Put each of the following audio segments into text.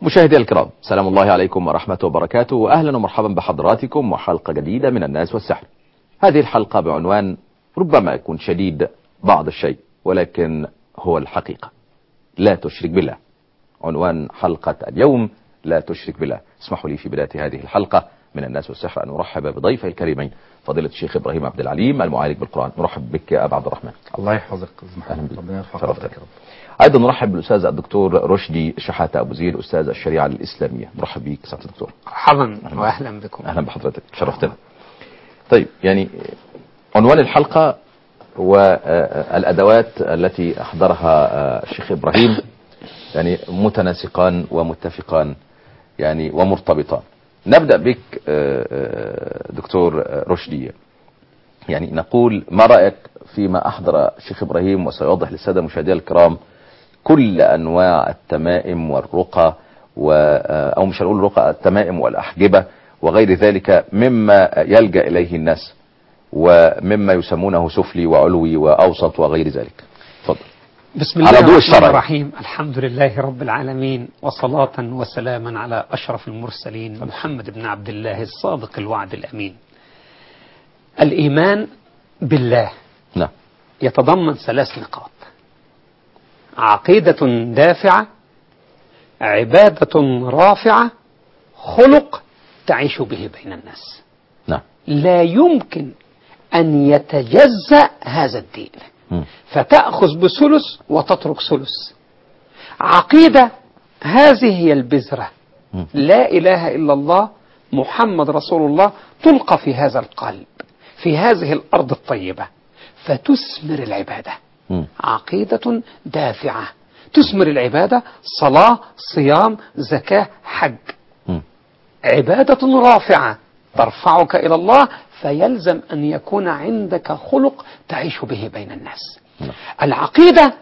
مشاهدي الكرام سلام الله عليكم ورحمة وبركاته وأهلا ومرحبا بحضراتكم وحلقة جديدة من الناس والسحر هذه الحلقة بعنوان ربما يكون شديد بعض الشيء ولكن هو الحقيقة لا تشرك بالله عنوان حلقة اليوم لا تشرك بالله اسمحوا لي في بداية هذه الحلقة من الناس والسحر أن أرحب بضيفي الكريمين فضيلة الشيخ إبراهيم عبد العليم المعالج بالقرآن نرحب بك يا أبا عبد الرحمن الله يحفظك أهلا بك. ربنا يرفع شرفتك. قدرك يا رب أيضا نرحب بالأستاذ الدكتور رشدي شحاتة أبو زيد أستاذ الشريعة الإسلامية نرحب بك سعادة الدكتور مرحبا واهلا بكم أهلا بحضرتك شرفتنا طيب يعني عنوان الحلقة والأدوات التي أحضرها آه، الشيخ إبراهيم يعني متناسقان ومتفقان يعني ومرتبطان نبدأ بك آه، آه، دكتور آه، رشدي يعني نقول ما رأيك فيما أحضر الشيخ إبراهيم وسيوضح للسادة المشاهدين الكرام كل أنواع التمائم والرقى و أو مش هنقول رقى التمائم والأحجبة وغير ذلك مما يلجأ إليه الناس ومما يسمونه سفلي وعلوي وأوسط وغير ذلك تفضل بسم الله على ضوء الرحمن الشرع. الرحيم الحمد لله رب العالمين وصلاة وسلاما على أشرف المرسلين محمد بن عبد الله الصادق الوعد الأمين الإيمان بالله نعم يتضمن ثلاث نقاط عقيدة دافعة عبادة رافعة خلق تعيش به بين الناس نعم لا يمكن أن يتجزأ هذا الدين مم. فتأخذ بثلث وتترك ثلث عقيدة هذه هي البذرة مم. لا إله إلا الله محمد رسول الله تلقى في هذا القلب في هذه الأرض الطيبة فتثمر العبادة مم. عقيدة دافعة تثمر العبادة صلاة صيام زكاة حج مم. عبادة رافعة ترفعك إلى الله فيلزم أن يكون عندك خلق تعيش به بين الناس العقيدة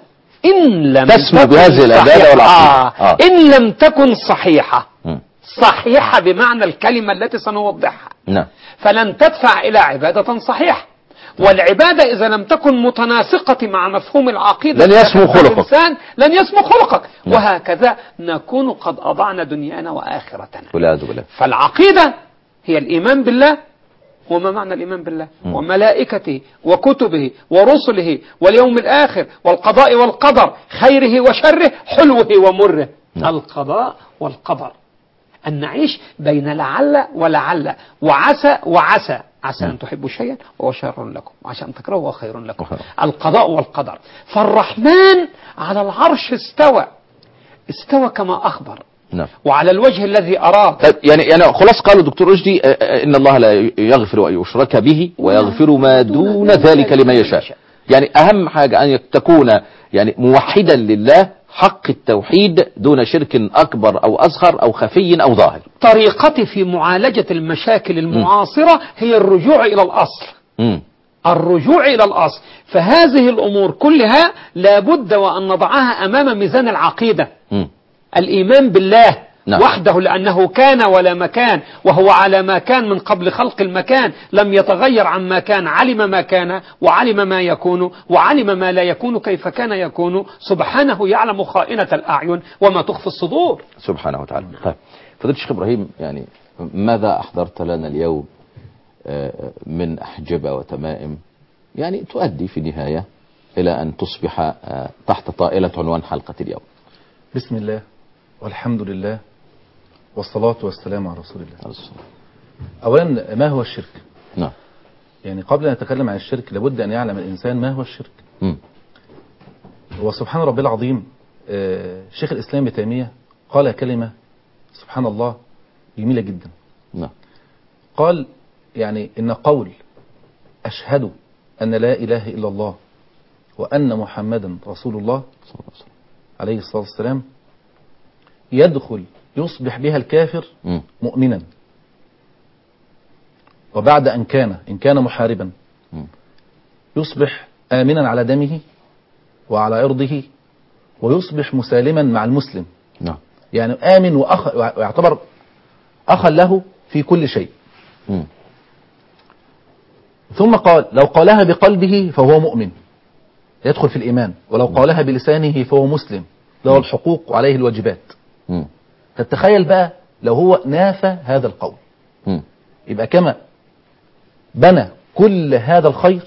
إن لم تسمو تكن بهذه العبادة صحيحة- والعقيدة. آه. آه. إن لم تكن صحيحة مم. صحيحة بمعنى الكلمة التي سنوضحها نعم فلن تدفع إلى عبادة صحيحة والعبادة إذا لم تكن متناسقة مع مفهوم العقيدة لن يسمو التي خلقك. الإنسان لن يسمو خلقك نعم. وهكذا نكون قد أضعنا دنيانا وآخرتنا والعياذ بالله فالعقيدة هي الإيمان بالله وما معنى الإيمان بالله مم. وملائكته وكتبه ورسله واليوم الآخر والقضاء والقدر خيره وشره حلوه ومره نعم. القضاء والقدر أن نعيش بين لعل ولعل وعسى وعسى عسى مم. أن تحبوا شيئا وهو شر لكم وعسى أن تكرهوا وهو خير لكم وخير. القضاء والقدر فالرحمن على العرش استوى استوى كما أخبر نعم وعلى الوجه الذي أراد طيب يعني يعني خلاص قالوا دكتور رشدي آه، آه، ان الله لا يغفر ان يشرك به ويغفر ما دون ذلك لمن يشاء يعني اهم حاجه ان تكون يعني موحدا لله حق التوحيد دون شرك اكبر او اصغر او خفي او ظاهر طريقتي في معالجة المشاكل المعاصرة هي الرجوع إلى الأصل امم الرجوع إلى الأصل فهذه الأمور كلها لابد وأن نضعها أمام ميزان العقيدة امم الإيمان بالله نعم. وحده لأنه كان ولا مكان وهو على ما كان من قبل خلق المكان لم يتغير عما كان علم ما كان وعلم ما يكون وعلم ما لا يكون كيف كان يكون سبحانه يعلم خائنة الأعين وما تخفي الصدور سبحانه وتعالى طيب فضيله الشيخ ابراهيم يعني ماذا احضرت لنا اليوم آه، من احجبه وتمائم يعني تؤدي في النهايه الى ان تصبح آه، تحت طائله عنوان حلقه اليوم بسم الله والحمد لله والصلاة والسلام على رسول الله أولا ما هو الشرك نعم يعني قبل أن نتكلم عن الشرك لابد أن يعلم الإنسان ما هو الشرك مم. وسبحان ربي العظيم آه، شيخ الإسلام ابن تيمية قال كلمة سبحان الله جميلة جدا نعم قال يعني إن قول أشهد أن لا إله إلا الله وأن محمدا رسول الله صلى الله عليه وسلم. عليه الصلاة والسلام يدخل يصبح بها الكافر مم. مؤمنا وبعد أن كان إن كان محاربا مم. يصبح آمنا على دمه وعلى عرضه ويصبح مسالما مع المسلم نعم يعني آمن وأخ ويعتبر أخا له في كل شيء مم. ثم قال لو قالها بقلبه فهو مؤمن يدخل في الإيمان ولو قالها بلسانه فهو مسلم له الحقوق وعليه الواجبات مم. طب تخيل بقى لو هو نافى هذا القول مم. يبقى كما بنى كل هذا الخير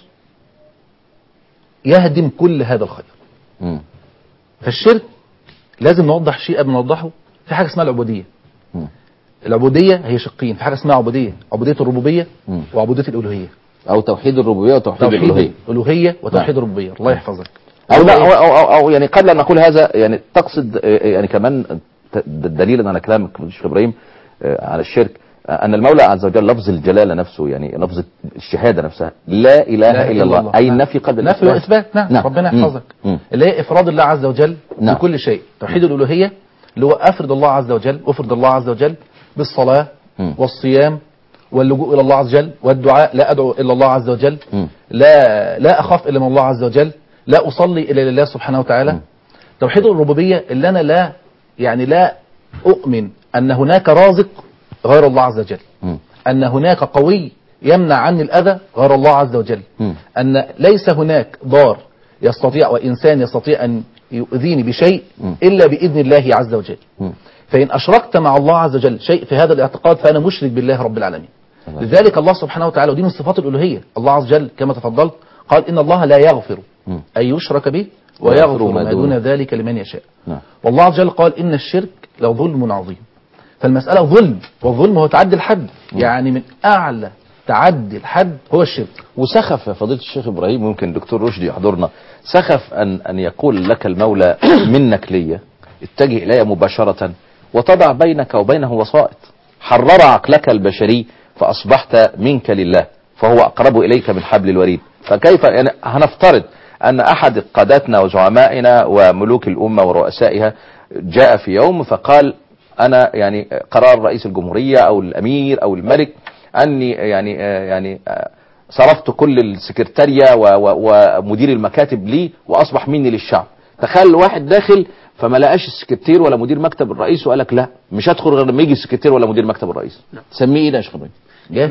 يهدم كل هذا الخير مم. فالشرك لازم نوضح شيء قبل ما نوضحه في حاجه اسمها العبوديه مم. العبوديه هي شقين في حاجه اسمها عبوديه عبوديه الربوبيه مم. وعبوديه الالوهيه او توحيد الربوبيه وتوحيد الالوهيه الالوهيه وتوحيد نعم. الربوبيه الله يحفظك او لا هو أو, إيه؟ أو, أو, او يعني قبل ان نقول هذا يعني تقصد آه، يعني كمان ت- دليلا على كلامك الشيخ ابراهيم آه، على الشرك آه، ان المولى عز وجل لفظ الجلاله نفسه يعني لفظ الشهاده نفسها لا اله لا الا الله اي نعم. النفي قبل نفي واثبات نعم, نعم. ربنا مم. يحفظك مم. اللي هي افراد الله عز وجل نعم. بكل شيء توحيد الالوهيه اللي هو افرد الله عز وجل افرد الله عز وجل بالصلاه مم. والصيام واللجوء الى الله عز وجل والدعاء لا ادعو الا الله عز وجل مم. لا لا اخاف الا من الله عز وجل لا اصلي الا لله سبحانه وتعالى مم. توحيد الربوبيه اللي انا لا يعني لا اؤمن ان هناك رازق غير الله عز وجل مم. أن هناك قوي يمنع عني الأذى غير الله عز وجل مم. أن ليس هناك ضار يستطيع وإنسان يستطيع أن يؤذيني بشيء مم. إلا بإذن الله عز وجل مم. فإن أشركت مع الله عز وجل شيء في هذا الاعتقاد فأنا مشرك بالله رب العالمين تمام. لذلك الله سبحانه وتعالى ودي من صفات الألوهية الله عز وجل كما تفضلت قال إن الله لا يغفر مم. أن يشرك به ويغفر ويغفر ما ما دون دون ذلك لمن يشاء نعم والله عز وجل قال إن الشرك لظلم عظيم فالمسألة ظلم والظلم هو تعدي الحد يعني من أعلى تعدي الحد هو الشرك وسخف يا فضيلة الشيخ إبراهيم ممكن الدكتور رشدي يحضرنا سخف أن, أن يقول لك المولى منك لي اتجه إلي مباشرة وتضع بينك وبينه وسائط حرر عقلك البشري فأصبحت منك لله فهو أقرب إليك من حبل الوريد فكيف يعني هنفترض أن أحد قاداتنا وزعمائنا وملوك الأمة ورؤسائها جاء في يوم فقال أنا يعني قرار رئيس الجمهورية أو الأمير أو الملك أني يعني يعني صرفت كل السكرتارية و- و- ومدير المكاتب لي وأصبح مني للشعب تخيل واحد داخل فما لقاش السكرتير ولا مدير مكتب الرئيس وقال لك لا مش هدخل غير لما يجي السكرتير ولا مدير مكتب الرئيس سميه ايه ده يا شيخ ابراهيم جاه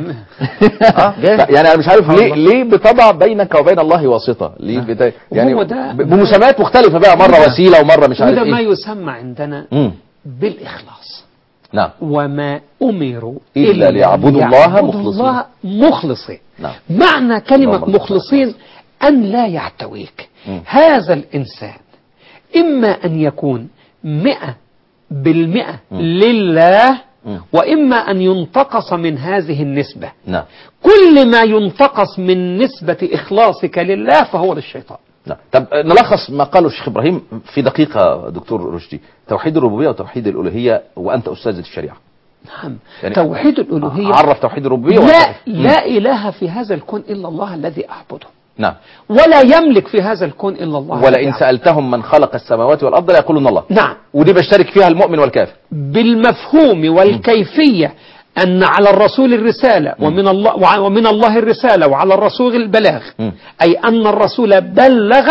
اه جاه يعني انا مش عارف ليه ليه بتضع بينك وبين الله واسطه ليه بت... يعني وهو ده- ب- بمسميات مختلفه بقى مره وده- وسيله ومره مش عارف وده ما ايه يسمى عندنا مم. بالإخلاص نعم وما أمروا إلا ليعبدوا الله ليعبدوا مخلصين. الله مخلصين نعم. معنى كلمة اللهم صل على مخلصين أن لا يحتويك مم. هذا الإنسان إما أن يكون مئة بالمئة مم. لله مم. وإما أن ينتقص من هذه النسبة نعم كل ما ينتقص من نسبة إخلاصك لله فهو للشيطان نعم طب نلخص ما قاله الشيخ ابراهيم في دقيقه دكتور رشدي توحيد الربوبيه وتوحيد الالوهيه وانت استاذ الشريعه نعم يعني توحيد الألوهية عرف توحيد الربوبيه لا وتوحيد- لا إله في هذا الكون إلا الله الذي أعبده نعم ولا يملك في هذا الكون إلا الله الذي ولئن أعبده. سالتهم من خلق السماوات والارض ليقولون الله نعم ودي بيشترك فيها المؤمن والكافر بالمفهوم والكيفية أن على الرسول الرسالة ومن الله وع- ومن الله الرسالة وعلى الرسول البلاغ مم. أي أن الرسول بلغ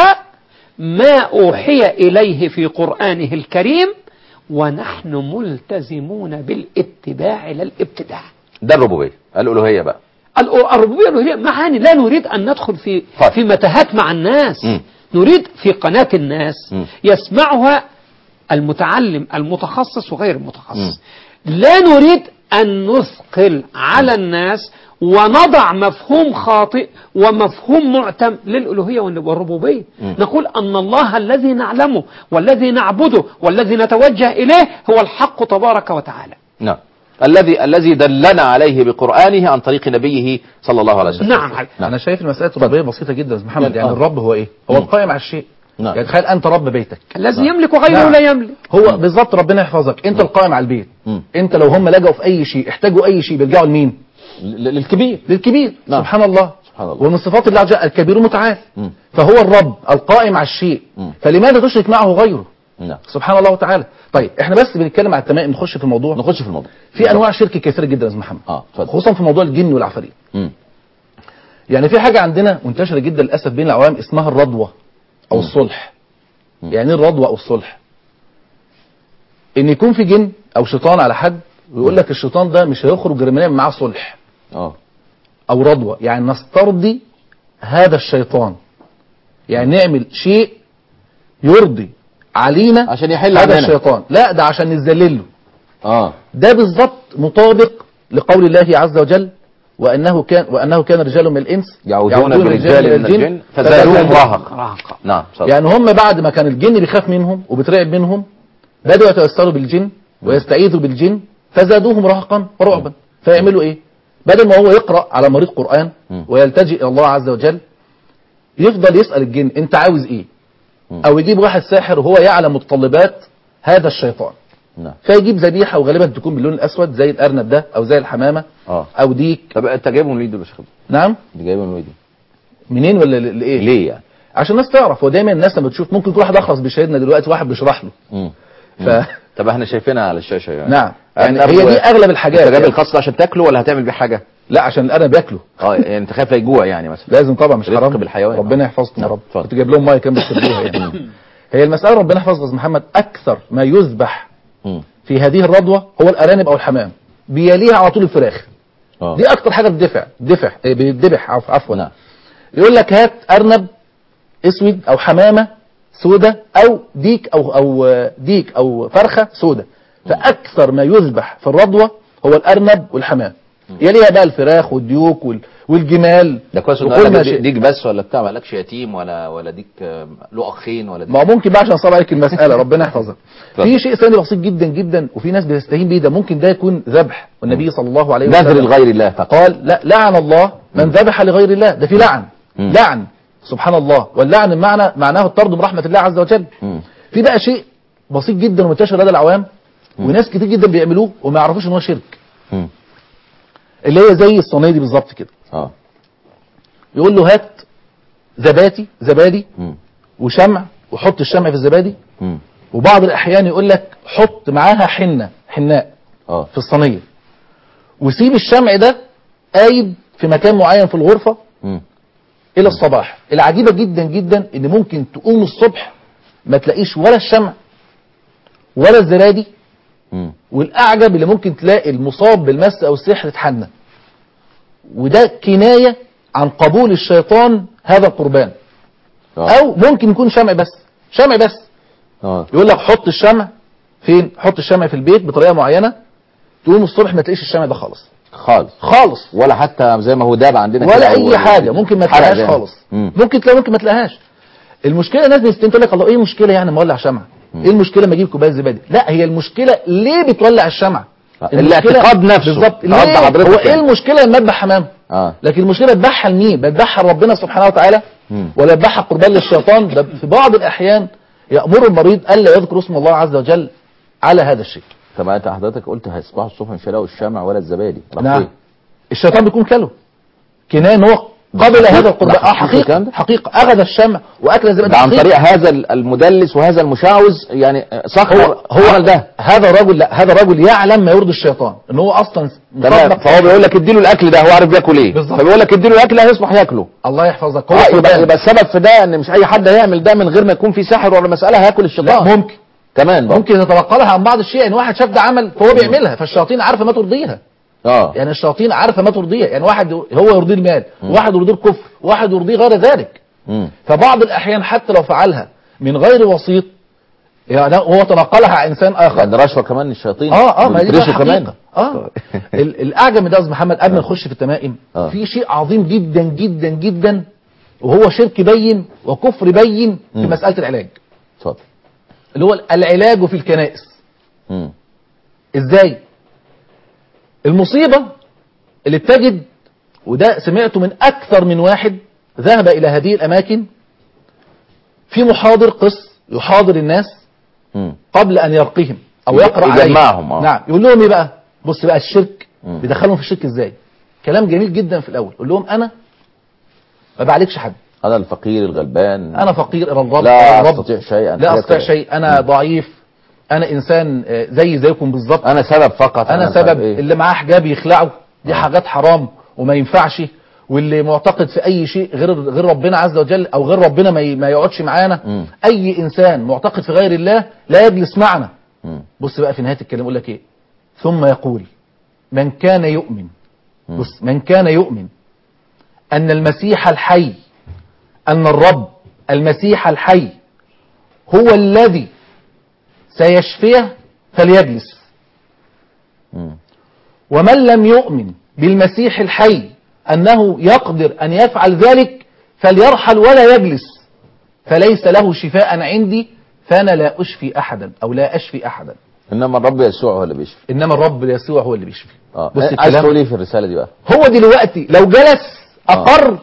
ما أوحي إليه في قرآنه الكريم ونحن ملتزمون بالاتباع لا الابتداع ده الربوبيه الالوهيه بقى الأ- الربوبية والألوهية معاني لا نريد أن ندخل في طيب. في متاهات مع الناس مم. نريد في قناة الناس مم. يسمعها المتعلم المتخصص وغير المتخصص مم. لا نريد أن نثقل على الناس ونضع مفهوم خاطئ ومفهوم معتم للألوهية والربوبية مم. نقول أن الله الذي نعلمه والذي نعبده والذي نتوجه إليه هو الحق تبارك وتعالى نعم الذي الذي دلنا عليه بقرانه عن طريق نبيه صلى الله عليه وسلم نعم انا شايف المساله الربوبيه بسيطه جدا يا أستاذ محمد يعني آه. الرب هو ايه هو مم. القائم على الشيء نعم. يعني تخيل انت رب بيتك الذي نعم. يملك وغيره نعم. لا يملك هو بالظبط ربنا يحفظك انت القائم على البيت مم. انت لو هم لجوا في اي شيء احتاجوا اي شيء بيرجعوا لمين ل- للكبير للكبير نعم. سبحان الله سبحان الله. ومن صفات الله عز وجل الكبير المتعال مم. فهو الرب القائم على الشيء مم. فلماذا تشرك معه غيره نعم سبحان الله وتعالى طيب احنا بس بنتكلم على التمائم نخش في الموضوع نخش في الموضوع في انواع شرك كثيره جدا يا استاذ محمد اه اتفضل خصوصا في موضوع الجن والعفاريت مم. يعني في حاجه عندنا منتشره جدا للاسف بين العوام اسمها الرضوه او مم. الصلح مم. يعني ايه الرضوه او الصلح ان يكون في جن او شيطان على حد ويقول لك الشيطان ده مش هيخرج غير ما نعمل معاه صلح اه او رضوه يعني نسترضي هذا الشيطان يعني نعمل شيء يرضي علينا عشان يحل هذا عننا. الشيطان لا ده عشان نذلله اه ده بالظبط مطابق لقول الله عز وجل وانه كان وانه كان رجال من الانس يعودون برجال من الجن فزادوهم رهقا رهقا نعم صدق. يعني هم بعد ما كان الجن بيخاف منهم وبيترعب منهم بدأوا يتأثروا بالجن ويستعيذوا بالجن فزادوهم رهقا ورعبا فيعملوا ايه بدل ما هو يقرأ على مريض قرآن مم. ويلتجئ إلى الله عز وجل يفضل يسأل الجن انت عاوز ايه مم. او يجيب واحد ساحر وهو يعلم متطلبات هذا الشيطان نعم فيجيب ذبيحة وغالبا تكون باللون الأسود زي الأرنب ده أو زي الحمامة اه أو ديك طب انت جايبهم ليه دول يا شيخ نعم انت جايبهم ليه دول؟ منين ولا ل- لإيه ليه يعني عشان الناس تعرف هو دايما الناس لما تشوف ممكن كل واحد أخلص بيشاهدنا دلوقتي واحد بيشرح له مم. ف... طب احنا شايفينها على الشاشه يعني نعم يعني أرنب هي و- دي أغلب الحاجات انت جايب يعني. الخاص ده عشان تاكله ولا هتعمل بيه حاجه؟ لا عشان الأرنب ياكله اه يعني انت خايف يجوع يعني مثلا لازم طبعا مش رفق حرام بالحيوان. ربنا يحفظكم يا نعم، رب اتفضل. كنت جايب لهم ميه كان بيشربوها يعني هي المسألة ربنا يحفظك يا أستاذ محمد أكثر ما يذبح مم. في هذه الرضوة هو الأرانب أو الحمام بيليها على طول الفراخ اه دي أكتر حاجة بتدفع دفع إيه، بيتذبح عف- عفوا نعم يقول لك هات أرنب اسود أو حمامة سودة أو ديك أو أو آه، ديك أو فرخة سودة فأكثر ما يذبح في الرضوة هو الأرنب والحمام يليها بقى الفراخ والديوك وال- والجمال ده كويس انه وكل قال ما لك شئت. ديك بس ولا بتاع مالكش يتيم ولا ولا ديك آه، له اخين ولا ديك ما هو ممكن بقى عشان صعب عليك المسألة ربنا يحفظك اتفضل. في شيء ثاني بسيط جدا جدا وفي ناس بتستهين بيه ده ممكن ده يكون ذبح والنبي صلى الله عليه وسلم نذر لغير الله فقط قال لا لعن الله من ذبح لغير الله ده في لعن مم. لعن سبحان الله واللعن معنى معناه الطرد من رحمة الله عز وجل مم. في بقى شيء بسيط جدا ومنتشر لدى العوام وناس كتير جدا بيعملوه وما يعرفوش ان هو شرك مم. اللي هي زي الصينيه دي بالظبط كده اه يقول له هات زبادي زبادي مم. وشمع وحط الشمع في الزبادي مم. وبعض الاحيان يقول لك حط معاها حنه حناء اه في الصينيه وسيب الشمع ده قايد في مكان معين في الغرفه مم. الى الصباح العجيبه جدا جدا ان ممكن تقوم الصبح ما تلاقيش ولا الشمع ولا الزبادي مم. والاعجب اللي ممكن تلاقي المصاب بالمس او السحر اتحنى وده كنايه عن قبول الشيطان هذا القربان اه او ممكن يكون شمع بس شمع بس اه يقول لك حط الشمع فين حط الشمع في البيت بطريقه معينه تقوم الصبح ما تلاقيش الشمع ده خالص خالص خالص ولا حتى زي ما هو داب عندنا كده ولا أو- اي حاجه ممكن ما حرق تلاقيهاش جامد. خالص مم. ممكن تلاقي ممكن ما تلاقيهاش المشكله الناس بتستنى تقول لك الله ايه المشكله يعني ما اولع شمع ايه المشكله ما اجيب كوبايه زبادي لا هي المشكله ليه بتولع الشمع المشكلة- الاعتقاد نفسه. بالظبط اعتقاد ليه حضرتك هو ايه يعني. المشكله لما اذبح حمام اه لكن المشكله تذبحها لمين بتذبحها لربنا سبحانه وتعالى مم. ولا تذبحها قربان للشيطان ده في بعض الاحيان يامر المريض الا يذكر اسم الله عز وجل على هذا الشيء طب انت حضرتك قلت هيصبحوا الصبح مش هيلاقوا الشمع ولا الزبادي راح نعم فين؟ الشيطان بيكون كله كنايه ان هو قبل حقيقة؟ هذا القربان ده اه حقيقة الكلام حقيقه ده؟ حقيقه اخذ الشمع واكل الزبادي ده عن حقيقة. طريق هذا المدلس وهذا المشعوذ يعني سخر هو هو عمل ده هذا الرجل لا هذا الرجل يعلم ما يرضي الشيطان ان هو اصلا تمام مطبق- فهو بيقول لك اديله الاكل ده هو عارف بياكل ايه بالظبط. فبيقول لك اديله الاكل هيصبح ياكله الله يحفظك هو آه، يبقى قربان. يبقى السبب في ده ان مش اي حد هيعمل ده من غير ما يكون في ساحر ولا مساله هياكل لا الشيطان ممكن كمان برضه. ممكن يتنقلها عن بعض الشيء ان واحد شاف ده عمل فهو بيعملها فالشياطين عارفه ما ترضيها اه يعني الشياطين عارفه ما ترضيها يعني واحد هو يرضيه المال وواحد يرضيه الكفر وواحد يرضيه غير ذلك مم. فبعض الاحيان حتى لو فعلها من غير وسيط يعني هو تنقلها عن انسان اخر يعني رشوه كمان الشياطين اه اه ما دي بقى بيفرشوا كمان حقيقة. اه ال- الاعجب من ده يا استاذ محمد قبل ما نخش في التمائم آه. في شيء عظيم جدا جدا جدا وهو شرك بين وكفر بين في مم. مساله العلاج اتفضل اللي هو العلاج في الكنائس مم. ازاي المصيبه اللي بتجد وده سمعته من اكثر من واحد ذهب الى هذه الاماكن في محاضر قس يحاضر الناس مم. قبل ان يرقيهم او يقرا يجمعهم، عليهم آه. نعم يقول لهم ايه بقى بص بقى الشرك مم. بيدخلهم في الشرك ازاي كلام جميل جدا في الاول يقول لهم انا ما بعالجش حد انا الفقير الغلبان انا فقير الى الرب لا إلى الرب. استطيع شيئا لا استطيع كده. شيء انا ضعيف انا انسان آه، زي زيكم بالظبط انا سبب فقط انا مش عارف سبب إيه. اللي معاه حجاب يخلعه دي حاجات حرام وما ينفعش واللي معتقد في اي شيء غير غير ربنا عز وجل او غير ربنا ما ي- ما يقعدش معانا مم. اي انسان معتقد في غير الله لا يجلس معنا مم. بص بقى في نهايه الكلام يقول لك ايه ثم يقول من كان يؤمن مم. بص من كان يؤمن ان المسيح الحي ان الرب المسيح الحي هو الذي سيشفيه فليجلس مم. ومن لم يؤمن بالمسيح الحي أنه يقدر أن يفعل ذلك فليرحل ولا يجلس فليس له شفاء عندي فأنا لا أشفي أحدا أو لا أشفي أحدا انما الرب يسوع هو اللي بيشفي إنما الرب يسوع هو اللي بيشفي اه بص عايز الكلام تقول ايه في الرساله دي بقى هو دلوقتي لو جلس أقر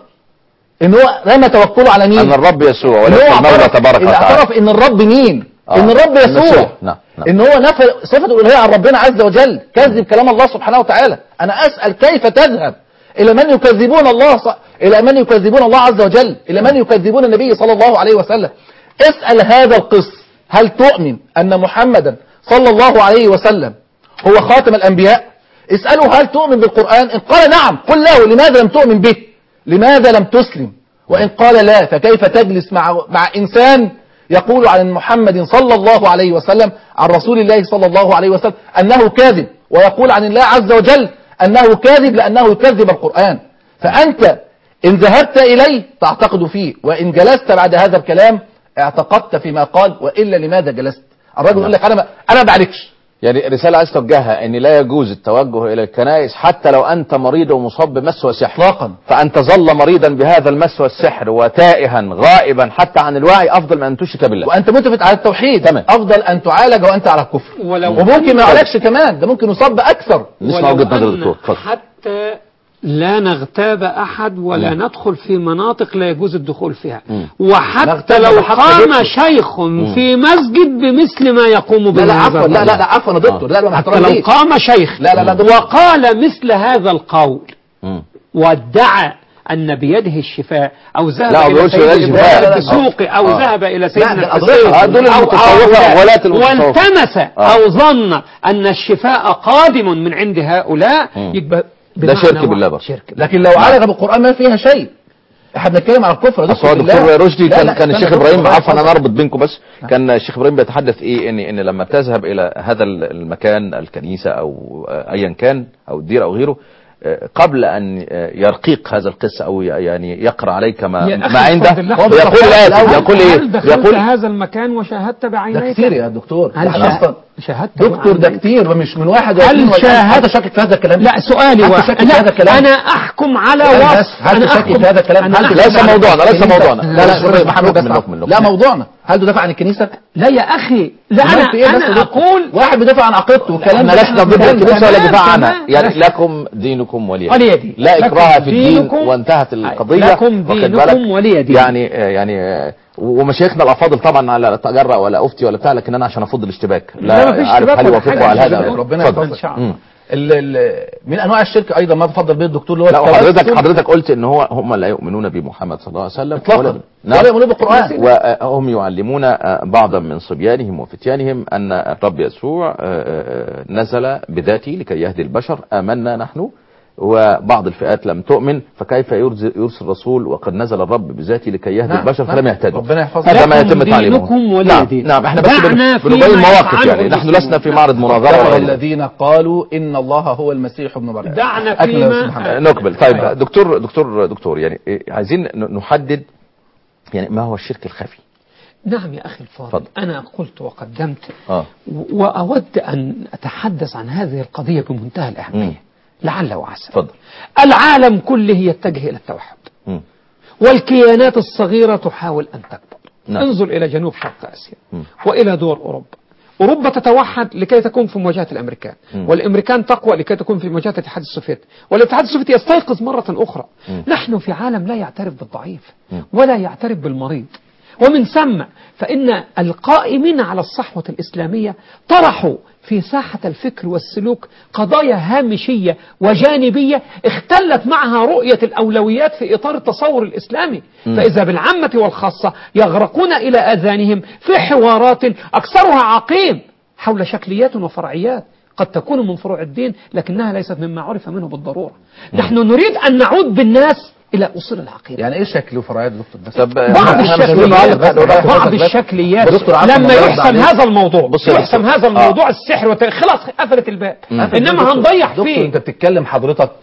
إن هو رمى توكله على مين؟ ان الرب يسوع إن هو وليس المولى اعترف تبارك إن وتعالى اعترف إن الرب مين؟ آه. إن الرب يسوع المسيح. نعم نعم ان هو نفى صفة الالوهية عن ربنا عز وجل كذب كلام الله سبحانه وتعالى انا اسأل كيف تذهب الى من يكذبون الله ص... الى من يكذبون الله عز وجل الى من يكذبون النبي صلى الله عليه وسلم اسأل هذا القس هل تؤمن ان محمدا صلى الله عليه وسلم هو خاتم الانبياء اسأله هل تؤمن بالقرآن ان قال نعم قل له لماذا لم تؤمن به لماذا لم تسلم وإن قال لا فكيف تجلس مع, مع إنسان يقول عن محمد صلى الله عليه وسلم عن رسول الله صلى الله عليه وسلم أنه كاذب ويقول عن الله عز وجل أنه كاذب لأنه يكذب القرآن فأنت إن ذهبت إليه تعتقد فيه وإن جلست بعد هذا الكلام اعتقدت فيما قال وإلا لماذا جلست الرجل يقول لك أنا ما أنا ما بعرفش يعني رسالة عايز توجهها ان لا يجوز التوجه الى الكنائس حتى لو انت مريض ومصاب بمس وسحر إطلاقا فان تظل مريضا بهذا المس والسحر وتائها غائبا حتى عن الوعي افضل من ان تشرك بالله وأنت متفق على التوحيد تمام. أفضل أن تعالج وأنت على الكفر ولو وممكن ما يعالجش كمان ده ممكن يصاب بأكثر نسمع ولو وجهة نظر أن الدكتور اتفضل حتى لا نغتاب أحد ولا مم. ندخل في مناطق لا يجوز الدخول فيها مم. وحتى نغتاب لو بحق قام جسم. شيخ في مسجد بمثل ما يقوم لا به لا هذا عفوا لا لا الرجل. لا عفوا يا دكتور لا لا مع حتى احترامي لو ليك. قام شيخ لا لا لا دكتور. وقال مثل هذا القول مم. وادعى أن بيده الشفاء أو ذهب لا، ما إلى بيقولش سيدنا بيده إبراهيم الشفاء. الدسوقي أو آه. ذهب إلى لا، سيدنا ده الحسين أضيف- دول أو- أو المتصوفة هؤلاء. ولاة المتصوفة. والتمس آه. أو ظن أن الشفاء قادم من عند هؤلاء مم. يبقى ده بمعنى شرك واحد. بالله برضه. شرك لكن لو عالج بالقرآن ما فيها شيء احنا بنتكلم على الكفر يا اصل هو بالله. دكتور رشدي لا، كان لا، كان استنى الشيخ يا دكتور، ابراهيم الله عفوا انا يحفظك. اربط بينكم بس كان الشيخ ابراهيم بيتحدث ايه ان ان لما تذهب الى هذا المكان الكنيسه او ايا كان او الدير او غيره آه، قبل ان آه، يرقيق هذا القس او يعني يقرا عليك ما, يا أخي ما عنده اتفضل، لا. يقول الاتي يقول هل ايه دخلت يقول هذا المكان وشاهدت بعينيك ده كتير يا دكتور هل احنا شا- اصلا شاهدت دكتور ده بعينيك؟ كتير ومش من واحد ولا هل اثنين ولا شاهدت- هذا شاكك في هذا الكلام لا سؤالي هل واحد تشكك في هذا الكلام؟ انا احكم على لا، وصف بس هل انا تشكك احكم في هذا الكلام؟ أنا هل أحكم ليس تدافع عن موضوعنا، ليس الكنيسة؟ موضوعنا. لا لا نكمل، استاذ محمد بس نكمل، نكمل. لا موضوعنا هل تدافع عن الكنيسه؟ لا يا اخي لا أمال انا في إيه بس يا انا دكتور؟ اقول واحد بيدافع عن عقيدته والكلام احنا ده لسنا ضد بنتكلم. الكنيسه ولا تمام، دفاع عنها تمام. يعني لس- لكم دينكم ولي ولي دين. لا لكم اكراه في الدين دينكم- وانتهت القضيه لكم واخد دينكم بالك؟ ولي دين. يعني آه، يعني آه، ومشايخنا الافاضل طبعا على اتجرأ ولا افتي ولا بتاع لكن انا عشان افض الاشتباك لا، مفيش عارف اشتباك هل ولا يوافقوا حاجة. على هذا ربنا أو لا. ربنا اتفضل. يحفظك. إن شاء الله. مم. ال- ال- من انواع الشرك ايضا ما تفضل به الدكتور اللي هو لا وحضرتك التوسل. حضرتك قلت ان هو هم لا يؤمنون بمحمد صلى الله عليه وسلم اطلاقا ولا ولا يؤمنون بالقران وهم يعلمون آه، بعضا من صبيانهم وفتيانهم أن الرب يسوع آه، آه، نزل بذاته لكي يهدي البشر آمنا نحن وبعض الفئات لم تؤمن فكيف يرسل, يرسل رسول وقد نزل الرب بذاته لكي يهدي نعم، البشر نعم. فلم يهتدوا ربنا يحفظك. هذا ما لكم يتم تعليمه دينكم ولي نعم, دين. نعم احنا بس دعنا بن- بنبين فيما مواقف يفعله يعني نحن المسلمون. لسنا في معرض مناظرة كفر ولا غيره. الذين قالوا ان الله هو المسيح ابن مريم دعنا أكمل يا فيما- أستاذ محمد. آه، نقبل طيب دكتور دكتور دكتور يعني إيه، عايزين ن- نحدد يعني ما هو الشرك الخفي نعم يا أخي الفاضل اتفضل. أنا قلت وقدمت اه و- وأود أن أتحدث عن هذه القضية بمنتهى مم. الأهمية لعل وعسى اتفضل العالم كله يتجه إلى التوحد مم. والكيانات الصغيرة تحاول أن تكبر نعم. انظر إلى جنوب شرق آسيا مم. وإلى دول أوروبا أوروبا تتوحد لكي تكون في مواجهة الأمريكان مم. والأمريكان تقوى لكي تكون في مواجهة الاتحاد السوفيتي والاتحاد السوفيتي يستيقظ مرة أخرى مم. نحن في عالم لا يعترف بالضعيف مم. ولا يعترف بالمريض ومن ثم فإن القائمين على الصحوة الإسلامية طرحوا في ساحة الفكر والسلوك قضايا هامشية وجانبية اختلت معها رؤية الأولويات في إطار التصور الإسلامي مم. فإذا بالعامة والخاصة يغرقون إلى أذانهم في حوارات أكثرها عقيم حول شكليات وفرعيات قد تكون من فروع الدين لكنها ليست مما عرف منه بالضرورة نحن نريد أن نعود بالناس إلى أصول العقيدة يعني ايه شكل وفرعيات يا دكتور بس طب بعض إحنا مش عايزين الشكليات نعلق بقى، نوضح بعض حضرتك بس. الشكليات دكتور عفوا لما الله يرضى يحسم عليك. هذا الموضوع بص يا يحسم دكتور. هذا آه. الموضوع السحر وت... خلاص قفلت الباب انما دكتور- هنضيع دكتور فيه انت بتتكلم حضرتك